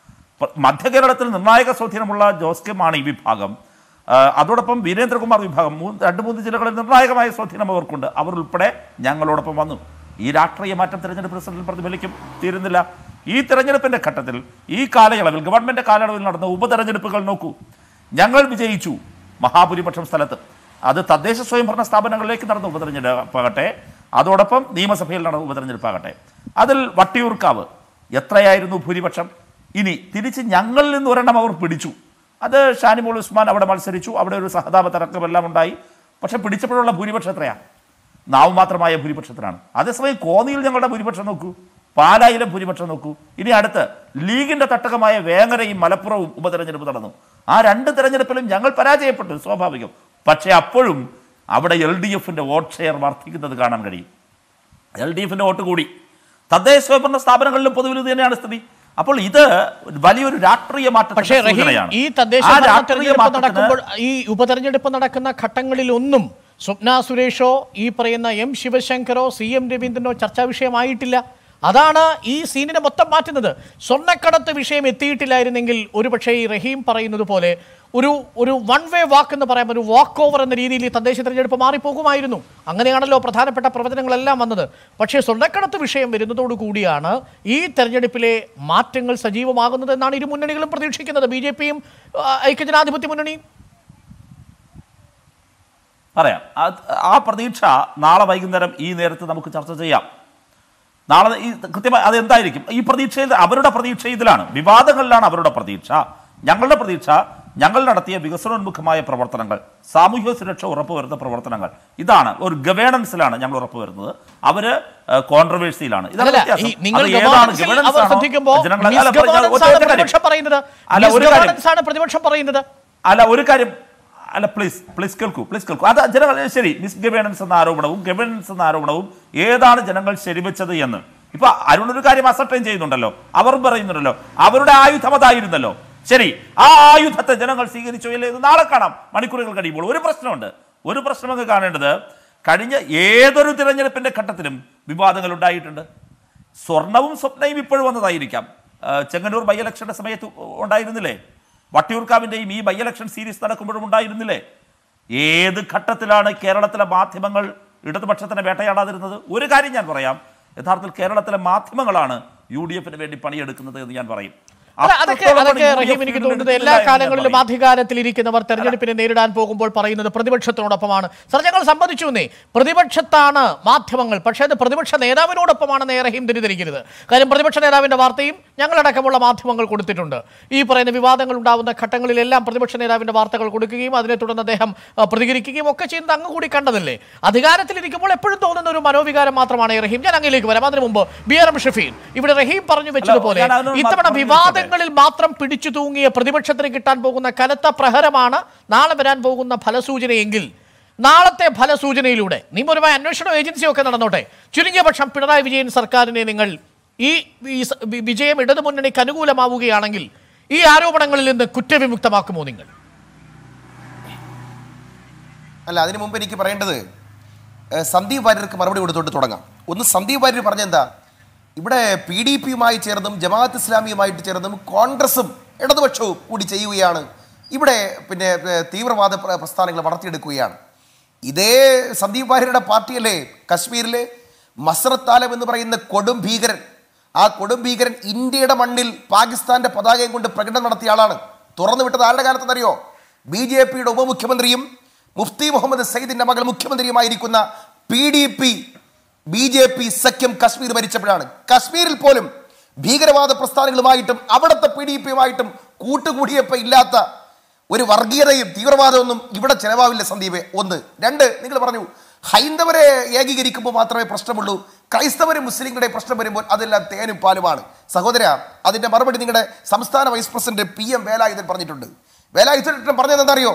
പ- മധ്യകേരളത്തിൽ നിർണായക സ്വാധീനമുള്ള ജോസ് കെ മാണി വിഭാഗം ആ, അതോടൊപ്പം വീരേന്ദ്രകുമാർ വിഭാഗം മൂന്ന് രണ്ട് മൂന്ന് ജില്ലകളിൽ നിർണായകമായ സ്വാധീനം അവർക്കുണ്ട് അവർ ഉൾപ്പെടെ ഞങ്ങളോടൊപ്പം വന്നു ഈ രാഷ്ട്രീയ മാറ്റം തെരഞ്ഞെടുപ്പ് റിസൾട്ടിൽ പ്രതിഫലിക്കും തീരുന്നില്ല ഈ തെരഞ്ഞെടുപ്പിന്റെ ഘട്ടത്തിൽ ഈ കാലയളവിൽ ഗവൺമെന്റ് കാലയളവിൽ നടന്ന ഉപതെരഞ്ഞെടുപ്പുകൾ നോക്കൂ ഞങ്ങൾ വിജയിച്ചു മഹാഭൂരിപക്ഷം സ്ഥലത്ത് അത് തദ്ദേശ സ്വയംഭരണ സ്ഥാപനങ്ങളിലേക്ക് നടന്ന ഉപതെരഞ്ഞെടുപ്പാകട്ടെ അതോടൊപ്പം നിയമസഭയിൽ നടന്ന ഉപതെരഞ്ഞെടുപ്പാകട്ടെ അതിൽ വട്ടിയൂർക്കാവ് എത്രയായിരുന്നു ഭൂരിപക്ഷം ഇനി തിരിച്ച് ഞങ്ങളിൽ നിന്ന് ഒരെണ്ണം അവർ പിടിച്ചു അത് ഷാനിമോൾ ഉസ്മാൻ അവിടെ മത്സരിച്ചു അവിടെ ഒരു സഹതാപ തർക്കമെല്ലാം ഉണ്ടായി പക്ഷെ പിടിച്ചപ്പോഴുള്ള ഭൂരിപക്ഷം എത്രയാണ് നാമമാത്രമായ ഭൂരിപക്ഷത്തിനാണ് അതേസമയം കോന്നിയിൽ ഞങ്ങളുടെ ഭൂരിപക്ഷം നോക്കൂ പാലായിലെ ഭൂരിപക്ഷം നോക്കൂ ഇനി അടുത്ത് ലീഗിന്റെ തട്ടകമായ വേങ്ങരയും മലപ്പുറവും ഉപതെരഞ്ഞെടുപ്പ് നടന്നു ആ രണ്ട് തെരഞ്ഞെടുപ്പിലും ഞങ്ങൾ പരാജയപ്പെട്ടു സ്വാഭാവികം പക്ഷേ അപ്പോഴും അവിടെ എൽ ഡി എഫിന്റെ വോട്ട് ഷെയർ വർദ്ധിക്കുന്നത് കാണാൻ കഴിയും എൽ ഡി എഫിന്റെ വോട്ട് കൂടി തദ്ദേശ സ്വയംഭരണ സ്ഥാപനങ്ങളിലും പൊതുവിൽ ഇത് തന്നെയാണ് സ്ഥിതി അപ്പോൾ ഇത് വലിയൊരു രാഷ്ട്രീയ മാറ്റത്തിന്റെ പക്ഷേ റഹീം സൂചനയാണ്. ഈ തദ്ദേശ ആ ഭരണ രാഷ്ട്രീയ തെരഞ്ഞെടുപ്പ് മാറ്റത്തിന് നടക്കുമ്പോൾ ഈ ഉപതെരഞ്ഞെടുപ്പ് നടക്കുന്ന ഘട്ടങ്ങളിലൊന്നും സ്വപ്ന സുരേഷോ ഈ പറയുന്ന എം ശിവശങ്കറോ സി എം രവീന്ദ്രനോ ചർച്ചാ വിഷയമായിട്ടില്ല അതാണ് ഈ സീനിനെ മൊത്തം മാറ്റുന്നത് സ്വർണ്ണക്കടത്ത് വിഷയം എത്തിയിട്ടില്ലായിരുന്നെങ്കിൽ ഒരുപക്ഷേ ഈ റഹീം പറയുന്നത് പോലെ ഒരു ഒരു വൺ വേ വാക്ക് എന്ന് പറയാം ഒരു വാക്ക് ഓവർ എന്ന രീതിയിൽ ഈ തദ്ദേശ തെരഞ്ഞെടുപ്പ് മാറിപ്പോകുമായിരുന്നു അങ്ങനെയാണല്ലോ പ്രധാനപ്പെട്ട പ്രവചനങ്ങളെല്ലാം വന്നത് പക്ഷേ സ്വർണ്ണക്കടത്ത് വിഷയം വരുന്നതോടുകൂടിയാണ് ഈ തെരഞ്ഞെടുപ്പിലെ മാറ്റങ്ങൾ സജീവമാകുന്നത് എന്നാണ് ഇരു മുന്നണികളും പ്രതീക്ഷിക്കുന്നത് ബി ജെ പിയും ഐക്യജനാധിപത്യ മുന്നണിയും പറയാം അത് ആ പ്രതീക്ഷ നാളെ വൈകുന്നേരം ഈ നേരത്ത് നമുക്ക് ചർച്ച ചെയ്യാം നാളെ ഈ കൃത്യമായി അത് എന്തായിരിക്കും ഈ പ്രതീക്ഷയിൽ അവരുടെ പ്രതീക്ഷ ഇതിലാണ് വിവാദങ്ങളിലാണ് അവരുടെ പ്രതീക്ഷ ഞങ്ങളുടെ പ്രതീക്ഷ ഞങ്ങൾ നടത്തിയ വികസനോന്മുഖമായ പ്രവർത്തനങ്ങൾ സാമൂഹ്യ സുരക്ഷ ഉറപ്പുവരുന്ന പ്രവർത്തനങ്ങൾ ഇതാണ് ഒരു ഗവേണൻസിലാണ് ഞങ്ങൾ ഉറപ്പുവരുന്നത് അവര് കോൺട്രവേഴ്സിയിലാണ് ഇതാണ് അല്ല വ്യത്യാസം. ഈ നിങ്ങൾ അത് ഏതാണ് governance ൽ governance അവർ ആണോ? ശ്രദ്ധിക്കുമ്പോൾ ജനങ്ങളെ- അല്ല, misgovernance ഞാൻ ഒറ്റ ആണ് കാര്യം. പ്രതിപക്ഷം പറയുന്നത് അല്ല ഒരു കാര്യം Misgovernance ആണ് പ്രതിപക്ഷം പറയുന്നത് അല്ല ഒരു കാര്യം അല്ല പ്ലീസ് പ്ലീസ് കേൾക്കൂ പ്ലീസ് കേൾക്കൂ അത് ജനങ്ങൾ ശരി മിസ് ഗവേണൻസ് എന്ന ആരോപണവും ഗവേണൻസ് എന്ന ആരോപണവും ഏതാണ് ജനങ്ങൾ ശരിവെച്ചത് എന്ന് ഇപ്പൊ അരുൺ ഒരു കാര്യം അസർട്ടൈൻ ചെയ്യുന്നുണ്ടല്ലോ അവർ പറയുന്നുണ്ടല്ലോ അവരുടെ ആയുധം അതായിരുന്നല്ലോ ശരി ആ ആയുധത്തെ ജനങ്ങൾ സ്വീകരിച്ചോ ഇല്ലേ എന്ന് നാളെ കാണാം മണിക്കൂറുകൾ കഴിയുമ്പോൾ ഒരു പ്രശ്നമുണ്ട് ഒരു പ്രശ്നം അങ്ങ് കാണേണ്ടത് കഴിഞ്ഞ ഏതൊരു തിരഞ്ഞെടുപ്പിന്റെ ഘട്ടത്തിലും വിവാദങ്ങൾ ഉണ്ടായിട്ടുണ്ട് സ്വർണവും സ്വപ്നയും ഇപ്പോഴും വന്നതായിരിക്കാം ആ, ചെങ്ങന്നൂർ ബൈ ഇലക്ഷന്റെ സമയത്ത് ഉണ്ടായിരുന്നില്ലേ വട്ടിയൂർക്കാവിന്റെയും ഈ ബൈ ഇലക്ഷൻ സീരീസ് നടക്കുമ്പോഴും ഉണ്ടായിരുന്നില്ലേ ഏത് ഘട്ടത്തിലാണ് കേരളത്തിലെ മാധ്യമങ്ങൾ ഇടതുപക്ഷത്തിനെ വേട്ടയാടാതിരുന്നത് ഒരു കാര്യം ഞാൻ പറയാം യഥാർത്ഥത്തിൽ കേരളത്തിലെ മാധ്യമങ്ങളാണ് യു ഡി എഫിന് വേണ്ടി പണിയെടുക്കുന്നത് എന്ന് ഞാൻ പറയും അല്ല, അതൊക്കെ അത്രത്തോളം അതൊക്കെ പണി റഹീം UDF എനിക്ക് ന് തോന്നുന്നത് എടുക്കുന്നില്ല എല്ലാ എന്ന് ഞാൻ കാലങ്ങളിലും പറയും. അധികാരത്തിൽ ഇരിക്കുന്നവർ തെരഞ്ഞെടുപ്പിനെ നേരിടാൻ പോകുമ്പോൾ പറയുന്നത് പ്രതിപക്ഷത്തിനോടൊപ്പമാണ് സർ ഞങ്ങൾ സമ്മതിച്ചു എന്നേ പ്രതിപക്ഷത്താണ് മാധ്യമങ്ങൾ പക്ഷേ അത് പ്രതിപക്ഷ നേതാവിനോടൊപ്പമാണെന്ന് ഏ റഹീം തെറ്റിദ്ധരിക്കരുത് കാര്യം പ്രതിപക്ഷ നേതാവിന്റെ വാർത്തയും ഞങ്ങളടക്കമുള്ള മാധ്യമങ്ങൾ കൊടുത്തിട്ടുണ്ട് ഈ പറയുന്ന വിവാദങ്ങൾ ഉണ്ടാവുന്ന ഘട്ടങ്ങളിലെല്ലാം പ്രതിപക്ഷ നേതാവിന്റെ വാർത്തകൾ കൊടുക്കുകയും അതിനെ തുടർന്ന് അദ്ദേഹം ആ, പ്രതികരിക്കുകയും ഒക്കെ ചെയ്യുന്നത് അങ്ങ് കൂടി കണ്ടതല്ലേ അധികാരത്തിലിരിക്കുമ്പോൾ എപ്പോഴും തോന്നുന്ന ഒരു മനോവികാരം മാത്രമാണ് ഈ റഹീം ഞാൻ അങ്ങയിലേക്ക് വരാം അതിനു മുമ്പ് ബി ആർ എം ഷഫീൻ ഇവിടെ റഹീം പറഞ്ഞു വെച്ചതുപോലെ ഞാൻ അതിനോട് ഇത്തവണ മാത്രം വിവാദങ്ങളിൽ മാത്രം പിടിച്ചു തൂങ്ങിയ പ്രതിപക്ഷത്തിന് കിട്ടാൻ പോകുന്ന കനത്ത പ്രഹരമാണ് നാളെ വരാൻ പോകുന്ന ഫലസൂചനയെങ്കിൽ നാളത്തെ ഫലസൂചനയിലൂടെ നിയമപരമായ അന്വേഷണ ഏജൻസിയും ഒക്കെ നടന്നോട്ടെ ചുരുങ്ങിയ പക്ഷം പിണറായി വിജയൻ സർക്കാരിനെ നിങ്ങൾ ഈ ഈ സ- വി- വിജയം ഇടതുമുന്നണിക്ക് അനുകൂലമാവുകയാണെങ്കിൽ ഈ ആരോപണങ്ങളിൽ നിന്ന് കുറ്റവിമുക്തമാക്കുമോ നിങ്ങൾ അല്ല അതിനു മുമ്പ് എനിക്ക് പറയേണ്ടത് ഏഹ്, സന്ദീപ് വാര്യർക്ക് മറുപടി കൊടുത്തോട്ട് തുടങ്ങാം ഒന്ന് സന്ദീപ് വാര്യർ പറഞ്ഞെന്താ ഇവിടെ പി ഡി പിയുമായി ചേർന്നും ജമാഅത്ത് ഇസ്ലാമിയുമായിട്ട് ചേർന്നും കോൺഗ്രസും ഇടതുപക്ഷവും കൂടി ചെയ്യുകയാണ് ഇവിടെ പിന്നെ ഏഹ്, തീവ്രവാദ പ്ര- പ്രസ്ഥാനങ്ങൾ വളർത്തിയെടുക്കുകയാണ് ഇതേ സന്ദീപ് വാര്യരുടെ പാർട്ടിയല്ലേ കശ്മീരിലെ മസ്രത്ത് ആലം എന്ന് പറയുന്ന കൊടും ഭീകരൻ ആ കൊടും ഭീകരൻ ഇന്ത്യയുടെ മണ്ണിൽ പാകിസ്ഥാന്റെ പതാകയും കൊണ്ട് പ്രകടനം നടത്തിയ ആളാണ് തുറന്നു വിട്ടത് ആരുടെ കാലത്തെന്നറിയോ ബി ജെ പിയുടെ ഉപമുഖ്യമന്ത്രിയും മുഫ്തി മുഹമ്മദ് സയ്യിദിന്റെ മകൾ മുഖ്യമന്ത്രിയുമായിരിക്കുന്ന P D P B J P സഖ്യം കശ്മീർ ഭരിച്ചപ്പോഴാണ് കശ്മീരിൽ പോലും ഭീകരവാദ പ്രസ്ഥാനങ്ങളുമായിട്ടും അവിടുത്തെ പി ഡി പിയുമായിട്ടും കൂട്ടുകൂടിയപ്പോൾ ഇല്ലാത്ത ഒരു വർഗീയതയും തീവ്രവാദമൊന്നും ഇവിടെ ചെലവാവില്ല സന്ദീപ് ഒന്ന് രണ്ട് നിങ്ങൾ പറഞ്ഞു ഹൈന്ദവരെ ഏകീകരിക്കുമ്പോൾ മാത്രമേ പ്രശ്നമുള്ളൂ ക്രൈസ്തവരും മുസ്ലിങ്ങളുടെ പ്രശ്നം വരുമ്പോൾ അതെല്ലാം തേനും പാലുമാണ് സഹോദര അതിന്റെ മറുപടി നിങ്ങളുടെ സംസ്ഥാന vice president P M Velayudhan പറഞ്ഞിട്ടുണ്ട് വേലായുധൻ പറഞ്ഞത് എന്താ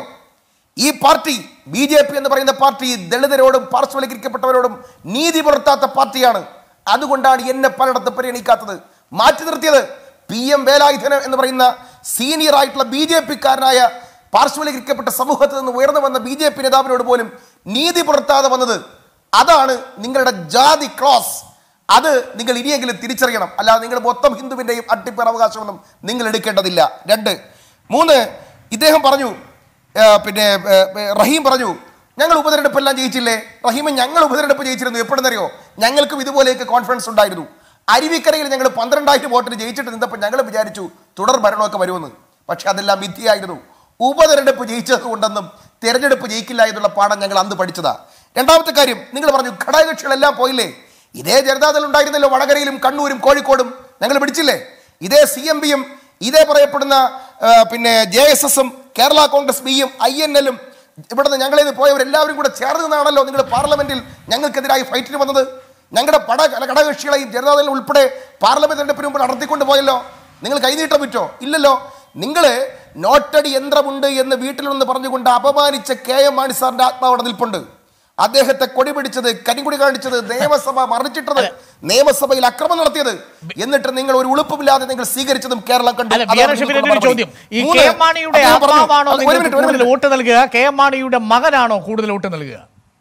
ഈ പാർട്ടി ബി ജെ പി എന്ന് പറയുന്ന പാർട്ടി ദളിതരോടും പാർശ്വവൽക്കരിക്കപ്പെട്ടവരോടും നീതി പുലർത്താത്ത പാർട്ടിയാണ് അതുകൊണ്ടാണ് എന്നെ പലയിടത്ത് പരിഗണിക്കാത്തത് മാറ്റി നിർത്തിയത് പി എം വേലായുധൻ എന്ന് പറയുന്ന സീനിയർ ആയിട്ടുള്ള ബി ജെ പിക്കാരനായ പാർശ്വവൽക്കരിക്കപ്പെട്ട സമൂഹത്തിൽ നിന്ന് ഉയർന്നു വന്ന ബി ജെ പി നേതാവിനോട് പോലും നീതി പുലർത്താതെ വന്നത് അതാണ് നിങ്ങളുടെ ജാതി ക്രോസ് അത് നിങ്ങൾ ഇനിയെങ്കിലും തിരിച്ചറിയണം അല്ലാതെ നിങ്ങൾ മൊത്തം ഹിന്ദുവിൻ്റെയും അട്ടിപ്പേർ അവകാശമൊന്നും നിങ്ങൾ എടുക്കേണ്ടതില്ല രണ്ട് മൂന്ന് ഇദ്ദേഹം പറഞ്ഞു ആ, പിന്നെ ആ, ആ, റഹീം പറഞ്ഞു ഞങ്ങൾ ഉപതെരഞ്ഞെടുപ്പ് എല്ലാം ജയിച്ചില്ലേ റഹീം ഞങ്ങൾ ഉപതെരഞ്ഞെടുപ്പ് ജയിച്ചിരുന്നു എപ്പോഴെന്നറിയോ ഞങ്ങൾക്കും ഇതുപോലെയൊക്കെ കോൺഫിഡൻസ് ഉണ്ടായിരുന്നു അരുവിക്കരയിൽ ഞങ്ങൾ പന്ത്രണ്ടായിരം വോട്ടിന് ജയിച്ചിട്ട് നിന്നപ്പോൾ ഞങ്ങൾ വിചാരിച്ചു തുടർ ഭരണമൊക്കെ വരുമെന്ന് പക്ഷെ അതെല്ലാം മിഥ്യയായിരുന്നു ഉപതെരഞ്ഞെടുപ്പ് ജയിച്ചത് കൊണ്ടെന്നും തെരഞ്ഞെടുപ്പ് ജയിക്കില്ല എന്നുള്ള പാഠം ഞങ്ങൾ അന്ന് പഠിച്ചതാ രണ്ടാമത്തെ കാര്യം നിങ്ങൾ പറഞ്ഞു ഘടകകക്ഷികളെല്ലാം പോയില്ലേ ഇതേ ജനതാദൾ ഉണ്ടായിരുന്നല്ലോ വടകരയിലും കണ്ണൂരും കോഴിക്കോടും ഞങ്ങൾ പിടിച്ചില്ലേ ഇതേ സി എം പിയും ഇതേ പറയപ്പെടുന്ന ആ, പിന്നെ ജെ എസ് എസും കേരള കോൺഗ്രസ് ബിയും ഐ എൻ എല്ലും ഇവിടുന്ന് ഞങ്ങളേത് പോയവരെല്ലാവരും കൂടെ ചേർന്ന് നിന്നാണല്ലോ നിങ്ങൾ പാർലമെന്റിൽ ഞങ്ങൾക്കെതിരായി ഫൈറ്റിന് വന്നത് ഞങ്ങളുടെ പട ഘടകകക്ഷികളെയും ജനതാദൾ ഉൾപ്പെടെ പാർലമെന്റ് തെരഞ്ഞെടുപ്പിന് മുമ്പ് നടത്തിക്കൊണ്ട് പോയല്ലോ നിങ്ങൾ കൈനീട്ടാൻ പറ്റോ ഇല്ലല്ലോ നിങ്ങൾ നോട്ടടി യന്ത്രമുണ്ട് എന്ന് വീട്ടിലൊന്ന് പറഞ്ഞുകൊണ്ട് അപമാനിച്ച കെ എം മാണി സാറിന്റെ ആത്മാവ് അവിടെ നിൽപ്പുണ്ട് അദ്ദേഹത്തെ കൊടി പിടിച്ചത് കരിങ്കുടി കാണിച്ചത് നിയമസഭ മറിച്ചിട്ടത് നിയമസഭയിൽ അക്രമം നടത്തിയത് എന്നിട്ട് നിങ്ങൾ ഒരു ഉളുപ്പുമില്ലാതെ നിങ്ങൾ സ്വീകരിച്ചതും കേരളം കണ്ടു അല്ല അതാണ് ബി ആർ ഷഫീർ നിങ്ങൾക്കുള്ള ഒരു ചോദ്യം മറുപടി. ഈ മൂന്ന്, കെ എം മാണിയുടെ അദ്ദേഹം പറഞ്ഞു, ആത്മാവാണോ ഒരു നിങ്ങൾക്ക് മിനിറ്റ്, ഒരു കൂടുതൽ മിനിറ്റ്. വോട്ട് നൽകുക കെ എം മാണിയുടെ മകനാണോ കൂടുതൽ വോട്ട് നൽകുക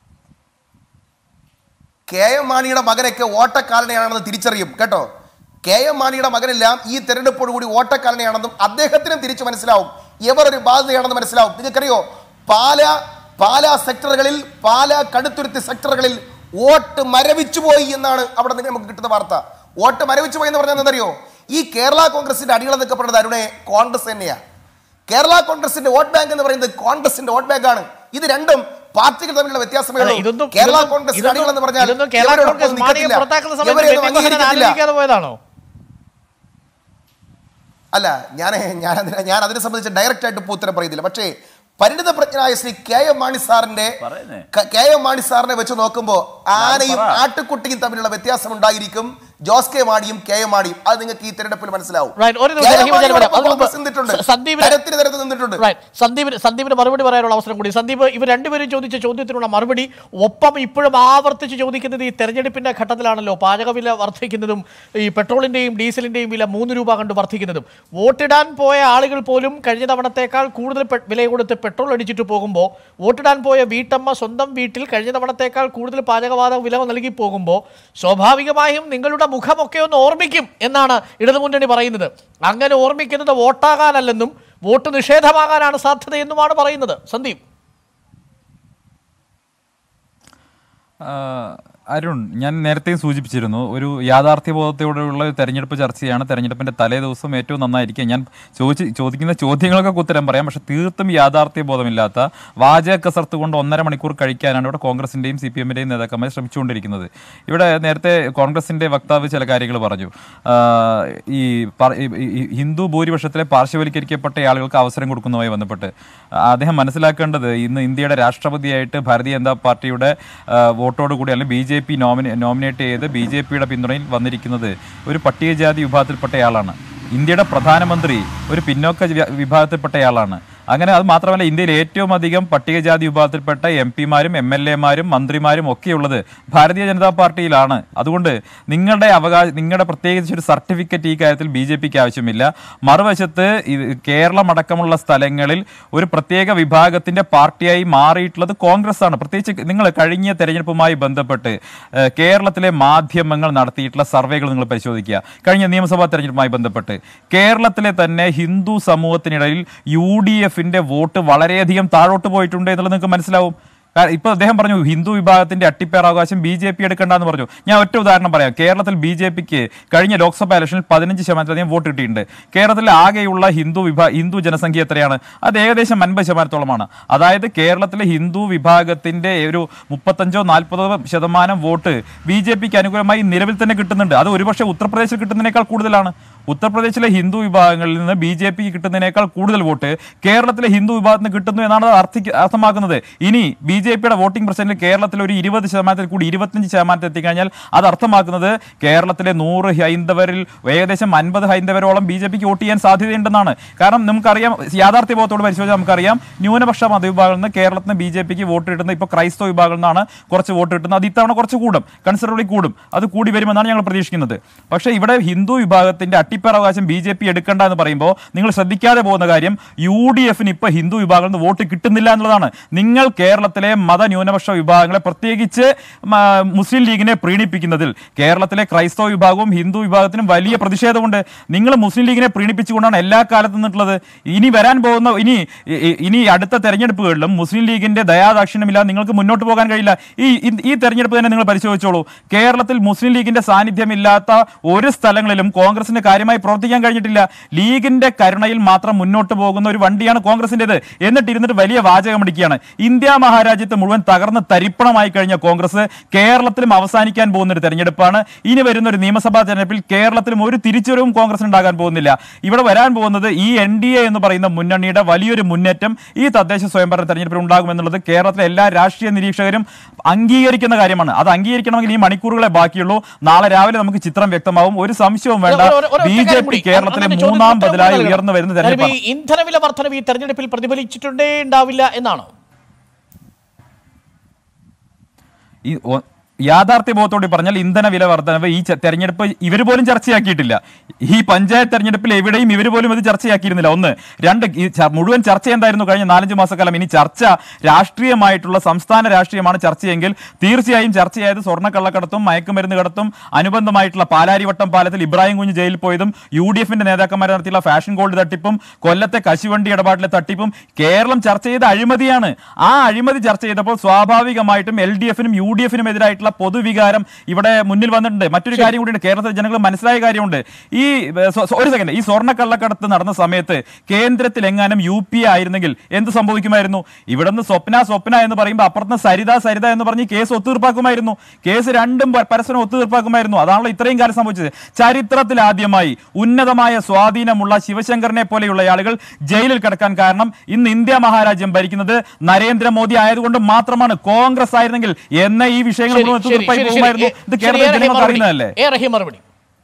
കെ എം മാണിയുടെ മകനൊക്കെ ഓട്ടക്കാലനെയാണെന്ന് തിരിച്ചറിയും കേട്ടോ കെ എം മാണിയുടെ മകനെല്ലാം ഈ തെരഞ്ഞെടുപ്പോടുകൂടി ഓട്ടക്കാലനെയാണെന്നും അദ്ദേഹത്തിനും തിരിച്ചു മനസ്സിലാവും ഇവർ ഒരു ബാധ്യതയാണെന്ന് മനസ്സിലാവും നിങ്ങൾക്കറിയോ പാല പാല സെക്ടറുകളിൽ പാല കടുത്തുരുത്തി സെക്ടറുകളിൽ വോട്ട് മരവിച്ചു പോയി എന്നാണ് അവിടെ നിന്ന് നമുക്ക് കിട്ടുന്ന വാർത്ത വോട്ട് മരവിച്ചു പോയി എന്ന് പറഞ്ഞാൽ എന്തറിയോ ഈ കേരള കോൺഗ്രസിന്റെ അടികൾ എന്നൊക്കെ പറയുന്നത് അരുണെ കോൺഗ്രസ് തന്നെയാ കേരള കോൺഗ്രസിന്റെ വോട്ട് ബാങ്ക് എന്ന് പറയുന്നത് കോൺഗ്രസിന്റെ വോട്ട് ബാങ്ക് ആണ് ഇത് രണ്ടും പാർട്ടികൾ തമ്മിലുള്ള വ്യത്യാസമേ അല്ല, ഉള്ളൂ ഇതൊന്നും കേരള ഇതൊന്നും- കോൺഗ്രസിന്റെ ഇതൊന്നും- അടികൾ എന്ന് പറഞ്ഞാൽ ഇതൊന്നും കേരള ഇവരോടൊപ്പം കോൺഗ്രസ് മാണിയെ നിൽക്കത്തില്ല. പുറത്താക്കുന്ന സമയത്ത് ഇവരെയൊന്നും ബെന്നി ബെഹനാൻ അംഗീകരിക്കത്തില്ല. ആലോചിക്കാതെ പോയതാണോ അല്ല ഞാൻ ഞാൻ അതിനെ ഞാൻ അതിനെ സംബന്ധിച്ച് ഡയറക്റ്റ് ആയിട്ട് ഇപ്പോൾ ഉത്തരം പറയുന്നില്ല പക്ഷേ പരിണിത പ്രജ്ഞനായ ശ്രീ കെ എം മാണി സാറിന്റെ പറയുന്നേ. ക- കെ എം മാണി സാറിനെ വെച്ച് നോക്കുമ്പോൾ ആനയും പറ. ആട്ടുകുട്ടിയും തമ്മിലുള്ള വ്യത്യാസം ഉണ്ടായിരിക്കും ജോസ് കെ മാണിയും കെ എം മാണിയും അത് നിങ്ങൾക്ക് ഈ തെരഞ്ഞെടുപ്പിൽ മനസ്സിലാവും Right. ഒരു നിമിഷം കെ എം റഹീം ഞാൻ മാണിയോടൊപ്പം വരാം. അതിന് മുമ്പ് കോൺഗ്രസ് നിന്നിട്ടുണ്ട് സ- സന്ദീപിന് തരത്തിന് തരത്ത് നിന്നിട്ടുണ്ട് Right. സന്ദീപിന് സന്ദീപിന് മറുപടി പറയാനുള്ള അവസരം കൂടി സന്ദീപ് ഇവർ രണ്ടുപേരും ചോദിച്ച ചോദ്യത്തിനുള്ള മറുപടി ഒപ്പം ഇപ്പോഴും ആവർത്തിച്ച് ചോദിക്കുന്നത് ഈ തെരഞ്ഞെടുപ്പിന്റെ ഘട്ടത്തിലാണല്ലോ പാചകവില വർദ്ധിക്കുന്നതും ഈ പെട്രോളിന്റെയും ഡീസലിന്റെയും വില മൂന്ന് രൂപ കണ്ട് വർദ്ധിക്കുന്നതും വോട്ടിടാൻ പോയ ആളുകൾ പോലും കഴിഞ്ഞ തവണത്തേക്കാൾ കൂടുതൽ പെ- വില കൊടുത്ത് പെട്രോൾ അടിച്ചിട്ട് പോകുമ്പോൾ വോട്ടിടാൻ പോയ വീട്ടമ്മ സ്വന്തം വീട്ടിൽ കഴിഞ്ഞ തവണത്തേക്കാൾ കൂടുതൽ പാചകവാതക വില നൽകി പോകുമ്പോൾ സ്വാഭാവികമായും നിങ്ങളുടെ മുഖമൊക്കെ ഒന്ന് ഓർമ്മിക്കും എന്നാണ് ഇടതുമുന്നണി പറയുന്നത് അങ്ങനെ ഓർമ്മിക്കുന്നത് വോട്ടാകാനല്ലെന്നും വോട്ട് നിഷേധമാകാനാണ് സാധ്യതയെന്നുമാണ് പറയുന്നത് സന്ദീപ് ആ, അരുൺ ഞാൻ നേരത്തെയും സൂചിപ്പിച്ചിരുന്നു ഒരു യാഥാർത്ഥ്യബോധത്തോടെയുള്ള ഒരു തെരഞ്ഞെടുപ്പ് ചർച്ചയാണ് തെരഞ്ഞെടുപ്പിന്റെ തലേ ദിവസം ഏറ്റവും നന്നായിരിക്കും ഞാൻ ചോദിച്ച് ചോദിക്കുന്ന ചോദ്യങ്ങളൊക്കെ ഉത്തരം പറയാം പക്ഷെ തീർത്തും യാഥാർത്ഥ്യബോധമില്ലാത്ത വാചക കസർത്ത് കൊണ്ട് ഒന്നര മണിക്കൂർ കഴിക്കാനാണ് ഇവിടെ കോൺഗ്രസിന്റെയും സി പി എമ്മിന്റെയും നേതാക്കന്മാർ ശ്രമിച്ചുകൊണ്ടിരിക്കുന്നത് ഇവിടെ നേരത്തെ കോൺഗ്രസിന്റെ വക്താവ് ചില കാര്യങ്ങൾ പറഞ്ഞു ആ, ഈ പ- ഈ- ഈ ഹിന്ദു ഭൂരിപക്ഷത്തിലെ പാർശ്വവൽക്കരിക്കപ്പെട്ട ആളുകൾക്ക് അവസരം കൊടുക്കുന്നതുമായി ബന്ധപ്പെട്ട് അദ്ദേഹം മനസ്സിലാക്കേണ്ടത് ഇന്ന് ഇന്ത്യയുടെ രാഷ്ട്രപതിയായിട്ട് ഭാരതീയ ജനതാ പാർട്ടിയുടെ ആ, വോട്ടോട് കൂടി അല്ലെങ്കിൽ ബി ജെ പി നോമിനേ നോമിനേറ്റ് ചെയ്ത് ബി ജെ പിയുടെ പിന്തുണയിൽ വന്നിരിക്കുന്നത് ഒരു പട്ടികജാതി വിഭാഗത്തിൽപ്പെട്ടയാളാണ് ഇന്ത്യയുടെ പ്രധാനമന്ത്രി ഒരു പിന്നോക്ക വി- വിഭാഗത്തിൽപ്പെട്ടയാളാണ് അങ്ങനെ അത് മാത്രമല്ല ഇന്ത്യയിൽ ഏറ്റവും അധികം പട്ടികജാതി വിഭാഗത്തിൽപ്പെട്ട എം പിമാരും എം എൽ എമാരും മന്ത്രിമാരും ഒക്കെയുള്ളത് ഭാരതീയ ജനതാ പാർട്ടിയിലാണ് അതുകൊണ്ട് നിങ്ങളുടെ അവകാശം നിങ്ങളുടെ പ്രത്യേകിച്ച് ഒരു സർട്ടിഫിക്കറ്റ് ഈ കാര്യത്തിൽ ബി ജെ പിക്ക് ആവശ്യമില്ല മറുവശത്ത് ഇത് കേരളം അടക്കമുള്ള സ്ഥലങ്ങളിൽ ഒരു പ്രത്യേക വിഭാഗത്തിന്റെ പാർട്ടിയായി മാറിയിട്ടുള്ളത് കോൺഗ്രസ് ആണ് പ്രത്യേകിച്ച് നിങ്ങൾ കഴിഞ്ഞ തെരഞ്ഞെടുപ്പുമായി ബന്ധപ്പെട്ട് ഏഹ്, കേരളത്തിലെ മാധ്യമങ്ങൾ നടത്തിയിട്ടുള്ള സർവേകൾ നിങ്ങൾ പരിശോധിക്കുക കഴിഞ്ഞ നിയമസഭാ തെരഞ്ഞെടുപ്പുമായി ബന്ധപ്പെട്ട് കേരളത്തിലെ തന്നെ ഹിന്ദു സമൂഹത്തിനിടയിൽ യു ഡി എഫിന്റെ വോട്ട് വളരെയധികം താഴോട്ട് പോയിട്ടുണ്ട് എന്നുള്ളത് നിങ്ങൾക്ക് മനസ്സിലാവും കാ- ഇപ്പൊ അദ്ദേഹം പറഞ്ഞു ഹിന്ദു വിഭാഗത്തിന്റെ അട്ടിപ്പേറാവകാശം ബി ജെ പി എടുക്കണ്ടെന്ന് പറഞ്ഞു ഞാൻ ഒറ്റ ഉദാഹരണം പറയാം കേരളത്തിൽ ബി ജെ പിക്ക് കഴിഞ്ഞ ലോക്സഭാ ഇലക്ഷനിൽ പതിനഞ്ച് ശതമാനത്തിലധികം വോട്ട് കിട്ടിയിട്ടുണ്ട് കേരളത്തിൽ ആകെയുള്ള ഹിന്ദു വിഭാ ഹിന്ദു ജനസംഖ്യ എത്രയാണ് അത് ഏകദേശം അൻപത് ശതമാനത്തോളമാണ് അതായത് കേരളത്തിലെ ഹിന്ദു വിഭാഗത്തിന്റെ ഒരു മുപ്പത്തഞ്ചോ നാൽപ്പതോ ശതമാനം വോട്ട് ബി ജെ പിക്ക് അനുകൂലമായി നിലവിൽ തന്നെ കിട്ടുന്നുണ്ട് അത് ഒരുപക്ഷെ ഉത്തർപ്രദേശിൽ കിട്ടുന്നതിനേക്കാൾ കൂടുതലാണ് ഉത്തർപ്രദേശിലെ ഹിന്ദു വിഭാഗങ്ങളിൽ നിന്ന് ബി ജെ പിക്ക് കിട്ടുന്നതിനേക്കാൾ കൂടുതൽ വോട്ട് കേരളത്തിലെ ഹിന്ദു വിഭാഗത്തിന് കിട്ടുന്നു എന്നാണ് അത് അർത്ഥി അർത്ഥമാക്കുന്നത് ഇനി ബി ജെ പിയുടെ വോട്ടിംഗ് പെർസെന്റിൽ കേരളത്തിൽ ഒരു ഇരുപത് ശതമാനത്തിൽ കൂടി ഇരുപത്തഞ്ച് ശതമാനത്തിൽ എത്തിക്കഴിഞ്ഞാൽ അത് അർത്ഥമാക്കുന്നത് കേരളത്തിലെ നൂറ് ഹൈന്ദവരിൽ ഏകദേശം അൻപത് ഹൈന്ദവരോളം ബി ജെ പിക്ക് വോട്ട് ചെയ്യാൻ സാധ്യതയുണ്ടെന്നാണ് കാരണം നമുക്കറിയാം യാഥാർത്ഥ്യബോധത്തോട് പരിശോധിച്ചാൽ നമുക്കറിയാം ന്യൂനപക്ഷ മതവിഭാഗങ്ങളിൽ നിന്ന് കേരളത്തിന് ബി ജെ പിക്ക് വോട്ട് കിട്ടുന്നത് ഇപ്പോൾ ക്രൈസ്തവ വിഭാഗങ്ങളിൽ നിന്നാണ് കുറച്ച് വോട്ട് കിട്ടുന്നത് അത് ഇത്തവണ കുറച്ച് കൂടും കൺസിഡറബിളി കൂടും അത് കൂടി വരുമെന്നാണ് ഞങ്ങൾ പ്രതീക്ഷിക്കുന്നത് പക്ഷേ ഇവിടെ ഹിന്ദു വിഭാഗത്തിന്റെ അട്ടിപ്പേർ അവകാശം ബി ജെ പി എടുക്കേണ്ട എന്ന് പറയുമ്പോൾ നിങ്ങൾ ശ്രദ്ധിക്കാതെ പോകുന്ന കാര്യം യു ഡി എഫിന് ഇപ്പോൾ ഹിന്ദു വിഭാഗങ്ങളിൽ നിന്ന് വോട്ട് കിട്ടുന്നില്ല എന്നുള്ളതാണ് നിങ്ങൾ കേരളത്തിലെ മതന്യൂനപക്ഷ വിഭാഗങ്ങളെ പ്രത്യേകിച്ച് മ, മുസ്ലിം ലീഗിനെ പ്രീണിപ്പിക്കുന്നതിൽ കേരളത്തിലെ ക്രൈസ്തവ വിഭാഗവും ഹിന്ദു വിഭാഗത്തിനും വലിയ പ്രതിഷേധമുണ്ട് നിങ്ങൾ മുസ്ലിം ലീഗിനെ പ്രീണിപ്പിച്ചുകൊണ്ടാണ് എല്ലാ കാലത്തും നിന്നിട്ടുള്ളത് ഇനി വരാൻ പോകുന്ന ഇനി ഇ- ഇ- ഇനി അടുത്ത തെരഞ്ഞെടുപ്പുകളിലും മുസ്ലിം ലീഗിന്റെ ദയാദാക്ഷിണ്യമില്ലാതെ നിങ്ങൾക്ക് മുന്നോട്ട് പോകാൻ കഴിയില്ല ഈ ഈ- ഈ തെരഞ്ഞെടുപ്പ് തന്നെ നിങ്ങൾ പരിശോധിച്ചോളൂ കേരളത്തിൽ മുസ്ലിം ലീഗിന്റെ സാന്നിധ്യമില്ലാത്ത ഒരു സ്ഥലങ്ങളിലും കോൺഗ്രസിന് കാര്യമായി പ്രവർത്തിക്കാൻ കഴിഞ്ഞിട്ടില്ല ലീഗിന്റെ കരുണയിൽ മാത്രം മുന്നോട്ട് പോകുന്ന ഒരു വണ്ടിയാണ് കോൺഗ്രസിന്റേത് എന്നിട്ട് ഇരുന്നിട്ട് വലിയ വാചകമടിക്കുകയാണ് ഇന്ത്യ മഹാരാജ്യത്ത് മുഴുവൻ തകർന്ന് തരിപ്പണമായി കഴിഞ്ഞ കോൺഗ്രസ് കേരളത്തിലും അവസാനിക്കാൻ പോകുന്ന ഒരു തെരഞ്ഞെടുപ്പാണ് ഇനി വരുന്ന ഒരു നിയമസഭാ തെരഞ്ഞെടുപ്പിൽ കേരളത്തിലും ഒരു തിരിച്ചുവരവും കോൺഗ്രസിന് ഉണ്ടാകാൻ പോകുന്നില്ല ഇവിടെ വരാൻ പോകുന്നത് ഈ എൻ ഡി എ എന്ന് പറയുന്ന മുന്നണിയുടെ വലിയൊരു മുന്നേറ്റം ഈ തദ്ദേശ സ്വയംഭരണ തെരഞ്ഞെടുപ്പിൽ ഉണ്ടാകുമെന്നുള്ളത് കേരളത്തിലെ എല്ലാ രാഷ്ട്രീയ നിരീക്ഷകരും അംഗീകരിക്കുന്ന കാര്യമാണ് അത് അംഗീകരിക്കണമെങ്കിൽ ഈ മണിക്കൂറുകളെ ബാക്കിയുള്ളൂ നാളെ രാവിലെ നമുക്ക് ചിത്രം വ്യക്തമാവും ഒരു സംശയവും വേണ്ട ഒരു- ഒരു- ഒരു ബി ഒറ്റ ജെ കാര്യം പി കൂടി. കേരളത്തിലെ അങ്ങനെ ചോദ്യത്തിന് മൂന്നാം ഉത്തരം ബദലായി നൽകണം. ഉയർന്നു വരുന്ന കാര്യം തെരഞ്ഞെടുപ്പാണ് ഈ ഇന്ധനവില വർധനവ് ഈ തെരഞ്ഞെടുപ്പിൽ പ്രതിഫലിച്ചിട്ടുണ്ടേ ഉണ്ടാവില്ല എന്നാണോ ഈ ഒ- യാഥാർത്ഥ്യ ബോധത്തോടെ പറഞ്ഞാൽ ഇന്ധന വില വർധനവ് ഈ ചെ- തെരഞ്ഞെടുപ്പ് ഇവർ പോലും ചർച്ചയാക്കിയിട്ടില്ല ഈ പഞ്ചായത്ത് തെരഞ്ഞെടുപ്പിൽ എവിടെയും ഇവർ പോലും ഇത് ചർച്ചയാക്കിയിരുന്നില്ല ഒന്ന് രണ്ട് ഈ ച- മുഴുവൻ ചർച്ച എന്തായിരുന്നു കഴിഞ്ഞ നാലഞ്ച് മാസക്കാലം ഇനി ചർച്ച രാഷ്ട്രീയമായിട്ടുള്ള സംസ്ഥാന രാഷ്ട്രീയമാണ് ചർച്ചയെങ്കിൽ തീർച്ചയായും ചർച്ചയായത് സ്വർണ്ണക്കള്ളക്കടത്തും മയക്കുമരുന്ന് കടത്തും അനുബന്ധമായിട്ടുള്ള പാലാരിവട്ടം പാലത്തിൽ ഇബ്രാഹിം കുഞ്ഞ് ജയിലിൽ പോയതും യു ഡി എഫിന്റെ നേതാക്കന്മാർ നടത്തിയുള്ള ഫാഷൻ ഗോൾഡ് തട്ടിപ്പും കൊല്ലത്തെ കശുവണ്ടി ഇടപാടിലെ തട്ടിപ്പും കേരളം ചർച്ച ചെയ്ത അഴിമതിയാണ് ആ അഴിമതി ചർച്ച ചെയ്തപ്പോൾ സ്വാഭാവികമായിട്ടും എൽ ഡി എഫിനും യു ഡി എഫിനും എതിരായിട്ടുള്ള പൊതുവികാരം ഇവിടെ മുന്നിൽ വന്നിട്ടുണ്ട് മറ്റൊരു കാര്യം കൂടിയുണ്ട് കേരളത്തിലെ ജനങ്ങൾ മനസ്സിലായ കാര്യമുണ്ട് ഈ ഏ, സ്വ- സ്വ- ഒരു സെക്കൻഡ് ഈ സ്വർണ്ണക്കള്ളക്കടത്ത് നടന്ന സമയത്ത് കേന്ദ്രത്തിൽ എങ്ങാനും യു പി എ ആയിരുന്നെങ്കിൽ എന്ത് സംഭവിക്കുമായിരുന്നു ഇവിടുന്ന് സ്വപ്ന സ്വപ്ന എന്ന് പറയുമ്പോൾ അപ്പുറത്ത് സരിത സരിത എന്ന് പറഞ്ഞ് കേസ് ഒത്തുതീർപ്പാക്കുമായിരുന്നു കേസ് രണ്ടും പ- പരസ്പരം ഒത്തുതീർപ്പാക്കുമായിരുന്നു അതാണല്ലോ ഇത്രയും കാലം സംഭവിച്ചത് ചരിത്രത്തിൽ ആദ്യമായി ഉന്നതമായ സ്വാധീനമുള്ള ശിവശങ്കറിനെ പോലെയുള്ള ആളുകൾ ജയിലിൽ കിടക്കാൻ കാരണം ഇന്ന് ഇന്ത്യ മഹാരാജ്യം ഭരിക്കുന്നത് നരേന്ദ്രമോദി ആയതുകൊണ്ട് മാത്രമാണ് കോൺഗ്രസ് ആയിരുന്നെങ്കിൽ എന്ന ഈ വിഷയങ്ങൾ ശരി, മുഴുവൻ ശരി, ഒത്തുതീർപ്പായി ശരി, ശരി. പോകുമായിരുന്നു ഏ, ഇത് ശരി, കേരള ഏ റഹീം ജനങ്ങൾക്ക് മറുപടി. അറിയുന്നതല്ലേ ഏ റഹീം മറുപടി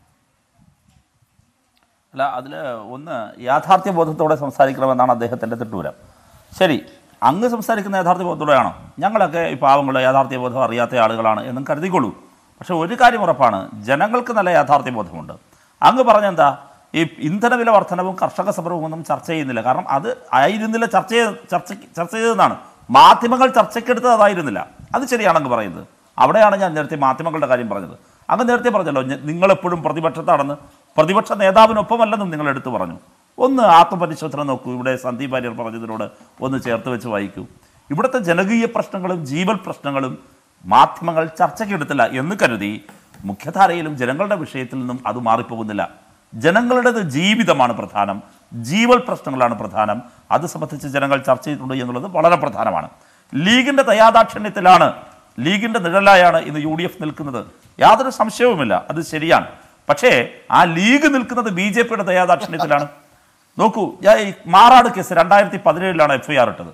അല്ല അതിൽ ഒന്ന് യാഥാർത്ഥ്യ ബോധത്തോടെ സംസാരിക്കണമെന്നാണ് അദ്ദേഹത്തിൻ്റെ തിട്ടൂരം ശരി അങ്ങ് സംസാരിക്കുന്ന യാഥാർത്ഥ്യ ബോധത്തോടെയാണോ ഞങ്ങളൊക്കെ ഈ പാവങ്ങൾ യാഥാർത്ഥ്യ ബോധം അറിയാത്ത ആളുകളാണ് എന്നും കരുതിക്കൊള്ളൂ പക്ഷെ ഒരു കാര്യം ഉറപ്പാണ് ജനങ്ങൾക്ക് നല്ല യാഥാർത്ഥ്യ ബോധമുണ്ട് അങ്ങ് പറഞ്ഞെന്താ ഈ ഇന്ധനവില വർധനവും കർഷക സമരവും ഒന്നും ചർച്ച ചെയ്യുന്നില്ല കാരണം അത് ആയിരുന്നില്ല ചർച്ച ചെയ്ത് ചർച്ച ചർച്ച ചെയ്തതെന്നാണ് മാധ്യമങ്ങൾ ചർച്ചയ്ക്കെടുത്തത് അതായിരുന്നില്ല അത് ശരിയാണ് അങ്ങ് പറയുന്നത് അവിടെയാണ് ഞാൻ നേരത്തെ മാധ്യമങ്ങളുടെ കാര്യം പറഞ്ഞത് അങ്ങ് നേരത്തെ പറഞ്ഞല്ലോ ഞ- നിങ്ങളെപ്പോഴും പ്രതിപക്ഷത്താണെന്ന് പ്രതിപക്ഷ നേതാവിനൊപ്പമല്ലെന്നും നിങ്ങൾ എടുത്തു പറഞ്ഞു ഒന്ന് ആത്മപരിശോധന നോക്കൂ ഇവിടെ സന്ദീപ് വാര്യർ പറഞ്ഞതിനോട് ഒന്ന് ചേർത്ത് വെച്ച് വായിക്കൂ ഇവിടുത്തെ ജനകീയ പ്രശ്നങ്ങളും ജീവൽ പ്രശ്നങ്ങളും മാധ്യമങ്ങൾ ചർച്ചയ്ക്കെടുത്തില്ല എന്ന് കരുതി മുഖ്യധാരയിലും ജനങ്ങളുടെ വിഷയത്തിൽ നിന്നും അത് മാറിപ്പോകുന്നില്ല ജനങ്ങളുടേത് ജീവിതമാണ് പ്രധാനം ജീവൽ പ്രശ്നങ്ങളാണ് പ്രധാനം അത് സംബന്ധിച്ച് ജനങ്ങൾ ചർച്ച ചെയ്തിട്ടുണ്ട് എന്നുള്ളത് വളരെ പ്രധാനമാണ് ലീഗിന്റെ ദയാദാക്ഷിണ്യത്തിലാണ് ലീഗിന്റെ നിഴലായാണ് ഇന്ന് യു ഡി എഫ് നിൽക്കുന്നത് യാതൊരു സംശയവുമില്ല അത് ശരിയാണ് പക്ഷേ ആ ലീഗ് നിൽക്കുന്നത് ബി ജെ പിയുടെ ദയാദാക്ഷിണ്യത്തിലാണ് നോക്കൂ ഞാൻ ഈ മാറാട് കേസ് രണ്ടായിരത്തി പതിനേഴിലാണ് എഫ് ഐ ആർ ഇട്ടത്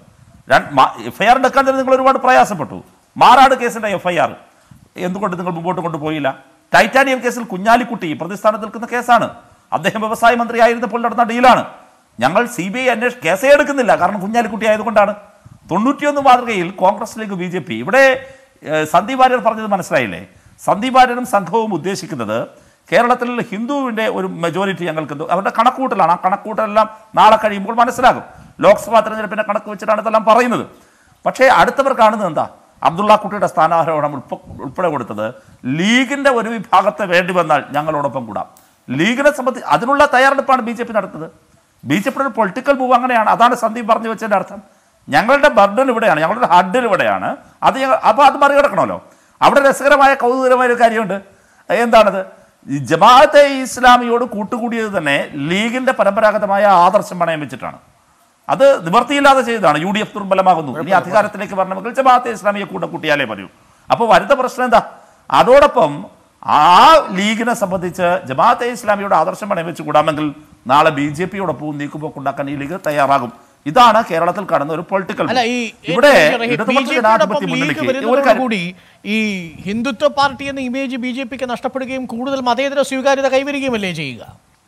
എഫ് ഐ ആർ എടുക്കാൻ തന്നെ നിങ്ങൾ ഒരുപാട് പ്രയാസപ്പെട്ടു മാറാട് കേസിന്റെ എഫ് ഐ ആർ എന്തുകൊണ്ട് നിങ്ങൾ മുമ്പോട്ട് കൊണ്ടുപോയില്ല ടൈറ്റാനിയം കേസിൽ കുഞ്ഞാലിക്കുട്ടി പ്രതിസ്ഥാനത്ത് നിൽക്കുന്ന കേസാണ് അദ്ദേഹം വ്യവസായ മന്ത്രി ആയിരുന്നപ്പോൾ നടന്ന ഡീലാണ് ഞങ്ങൾ സി ബി ഐ അന്വേഷണം കേസേ എടുക്കുന്നില്ല കാരണം കുഞ്ഞാലിക്കുട്ടി ആയതുകൊണ്ടാണ് തൊണ്ണൂറ്റിയൊന്ന് മാതൃകയിൽ Congress League B J P ഇവിടെ ഏഹ്, സന്ദീപ് വാര്യർ പറഞ്ഞത് മനസ്സിലായില്ലേ സന്ദീപ് വാര്യരും സംഘവും ഉദ്ദേശിക്കുന്നത് കേരളത്തിൽ ഹിന്ദുവിന്റെ ഒരു മെജോറിറ്റി ഞങ്ങൾക്ക് എന്തോ അവരുടെ കണക്കൂട്ടലാണ് ആ കണക്കൂട്ടലെല്ലാം നാളെ കഴിയുമ്പോൾ മനസ്സിലാകും ലോക്സഭാ തെരഞ്ഞെടുപ്പിന്റെ കണക്ക് വെച്ചിട്ടാണ് ഇതെല്ലാം പറയുന്നത് പക്ഷേ അടുത്തവർ കാണുന്നത് എന്താ അബ്ദുള്ള കുട്ടിയുടെ സ്ഥാനാരോഹണം ഉൾപ്പ ഉൾപ്പെടെ കൊടുത്തത് ലീഗിന്റെ ഒരു വിഭാഗത്തെ വേണ്ടി വന്നാൽ ഞങ്ങളോടൊപ്പം കൂടാം ലീഗിനെ സംബന്ധിച്ച് അതിനുള്ള തയ്യാറെടുപ്പാണ് ബി ജെ പി നടത്തുന്നത് ബി ജെ പിയുടെ ഒരു പൊളിറ്റിക്കൽ മൂവ് അങ്ങനെയാണ് അതാണ് സന്ദീപ് പറഞ്ഞു വെച്ചതിന്റെ അർത്ഥം ഞങ്ങളുടെ ബർഡൻ ഇവിടെയാണ് ഞങ്ങളുടെ ഹഡിൽ ഇവിടെയാണ് അത് ഞങ്ങൾ അപ്പോൾ അത് മറികടക്കണമല്ലോ അവിടെ രസകരമായ കൗതുകരമായ ഒരു കാര്യമുണ്ട് എന്താണത് ഈ ജമാഅത്തെ ഇസ്ലാമിയോട് കൂട്ടുകൂടിയത് തന്നെ ലീഗിന്റെ പരമ്പരാഗതമായ ആദർശം പണയം വെച്ചിട്ടാണ് അത് നിവർത്തിയില്ലാതെ ചെയ്തതാണ് യു ഡി എഫ് ദുർബലമാകുന്നു ഇനി അധികാരത്തിലേക്ക് വരണമെങ്കിൽ ജമാഅത്തെ ഇസ്ലാമിയെ കൂടെ കൂട്ടിയാലേ പറയൂ അപ്പോൾ വരുന്ന പ്രശ്നം എന്താ അതോടൊപ്പം ആ ലീഗിനെ സംബന്ധിച്ച് ജമാഅത്തെ ഇസ്ലാമിയുടെ ആദർശം പണയം വെച്ച് കൂടാമെങ്കിൽ നാളെ ബി ജെ പിയോടൊപ്പവും നീക്കുപോക്കുണ്ടാക്കാൻ ഈ ലീഗ് തയ്യാറാകും ഇതാണ് കേരളത്തിൽ കാണുന്ന ഒരു പൊളിറ്റിക്കൽ അല്ല ഈ ഇവിടെ ബി ഇടതുപക്ഷ ജെ പിയോടൊപ്പം ജനാധിപത്യ ലീഗ് മുന്നണിക്ക് ഒരു വരുന്നതോട് കാര്യം കൂടി ഈ ഹിന്ദുത്വ പാർട്ടി എന്ന ഇമേജ് ബി ജെ പിക്ക് നഷ്ടപ്പെടുകയും കൂടുതൽ മതേതര സ്വീകാര്യത കൈവരികയുമല്ലേ ചെയ്യുക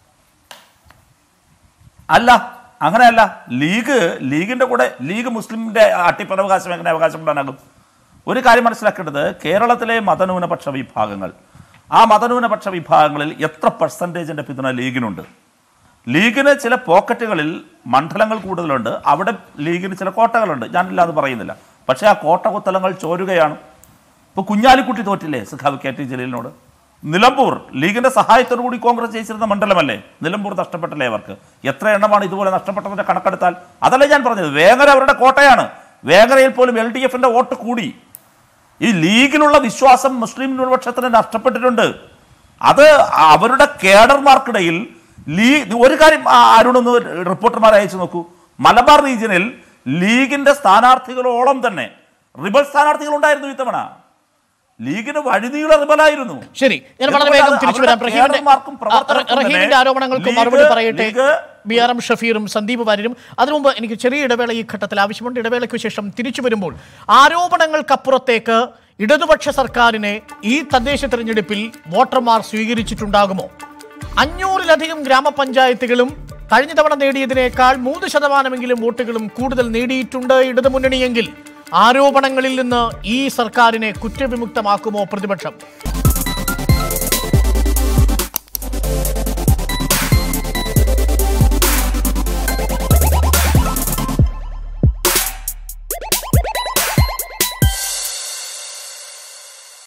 അല്ല അങ്ങനെയല്ല ലീഗ് ലീഗിന്റെ കൂടെ ലീഗ് മുസ്ലിമിന്റെ അട്ടിപ്പറവകാശം എങ്ങനെ അവകാശപ്പെടാനാകും ഒരു കാര്യം മനസ്സിലാക്കേണ്ടത് കേരളത്തിലെ മതന്യൂനപക്ഷ വിഭാഗങ്ങൾ ആ മതന്യൂനപക്ഷ വിഭാഗങ്ങളിൽ എത്ര പെർസെൻറ്റേജിന്റെ പിന്തുണ ലീഗിനുണ്ട് ലീഗിന് ചില പോക്കറ്റുകളിൽ മണ്ഡലങ്ങൾ കൂടുതലുണ്ട് അവിടെ ലീഗിന് ചില കോട്ടകളുണ്ട് ഞാനില്ല എന്ന് പറയുന്നില്ല പക്ഷേ ആ കോട്ട കുത്തലങ്ങൾ ചോരുകയാണ് ഇപ്പോൾ കുഞ്ഞാലിക്കുട്ടി തോറ്റില്ലേ സഖാവ് കെ ടി ജലീലിനോട് നിലമ്പൂർ ലീഗിന്റെ സഹായത്തോടു കൂടി കോൺഗ്രസ് ജയിച്ചിരുന്ന മണ്ഡലമല്ലേ നിലമ്പൂർ നഷ്ടപ്പെട്ടല്ലേ അവർക്ക് എത്ര എണ്ണമാണ് ഇതുപോലെ നഷ്ടപ്പെട്ടതിന്റെ കണക്കെടുത്താൽ അതല്ലേ ഞാൻ പറഞ്ഞത് വേങ്ങര അവരുടെ കോട്ടയാണ് വേങ്ങരയിൽ പോലും എൽ ഡി എഫിന്റെ വോട്ട് കൂടി ഈ ലീഗിലുള്ള വിശ്വാസം മുസ്ലിം ന്യൂനപക്ഷത്തിന് നഷ്ടപ്പെട്ടിട്ടുണ്ട് അത് അവരുടെ കേഡർമാർക്കിടയിൽ ലീ ഒരു കാര്യം ആ, അരുണൊന്ന് റിപ്പോർട്ടർമാർ അയച്ചു നോക്കൂ മലബാർ റീജിയനിൽ ലീഗിന്റെ സ്ഥാനാർത്ഥികളോളം തന്നെ റിബൽ സ്ഥാനാർത്ഥികൾ ഉണ്ടായിരുന്നു ഇത്തവണ ലീഗിന് വഴിനീള റിബലായിരുന്നു ശരി ഞാൻ എന്ന് വളരെ പറഞ്ഞാൽ വേഗം തിരിച്ചു അവരുടെ വരാം റഹീമിന്റെ കേഡർമാർക്കും പ്രവർത്തകർക്കും റഹീമിന്റെ തന്നെ ആരോപണങ്ങൾക്ക് ലീഗ്- മറുപടി പറയട്ടെ ലീഗ് ബി ആർ എം ഷഫീറും സന്ദീപ് വാര്യരും അതിനു മുമ്പ് എനിക്ക് ചെറിയ ഇടവേള ഈ ഘട്ടത്തിൽ ആവശ്യമുണ്ട് ഇടവേളയ്ക്ക് ശേഷം തിരിച്ചു വരുമ്പോൾ ആരോപണങ്ങൾക്കപ്പുറത്തേക്ക് ഇടതുപക്ഷ സർക്കാരിനെ ഈ തദ്ദേശ തെരഞ്ഞെടുപ്പിൽ വോട്ടർമാർ സ്വീകരിച്ചിട്ടുണ്ടാകുമോ അഞ്ഞൂറിലധികം ഗ്രാമപഞ്ചായത്തുകളും കഴിഞ്ഞ തവണ നേടിയതിനേക്കാൾ മൂന്ന് ശതമാനമെങ്കിലും വോട്ടുകളും കൂടുതൽ നേടിയിട്ടുണ്ട് ഇടതുമുന്നണിയെങ്കിൽ ആരോപണങ്ങളിൽ നിന്ന് ഈ സർക്കാരിനെ കുറ്റവിമുക്തമാക്കുമോ പ്രതിപക്ഷം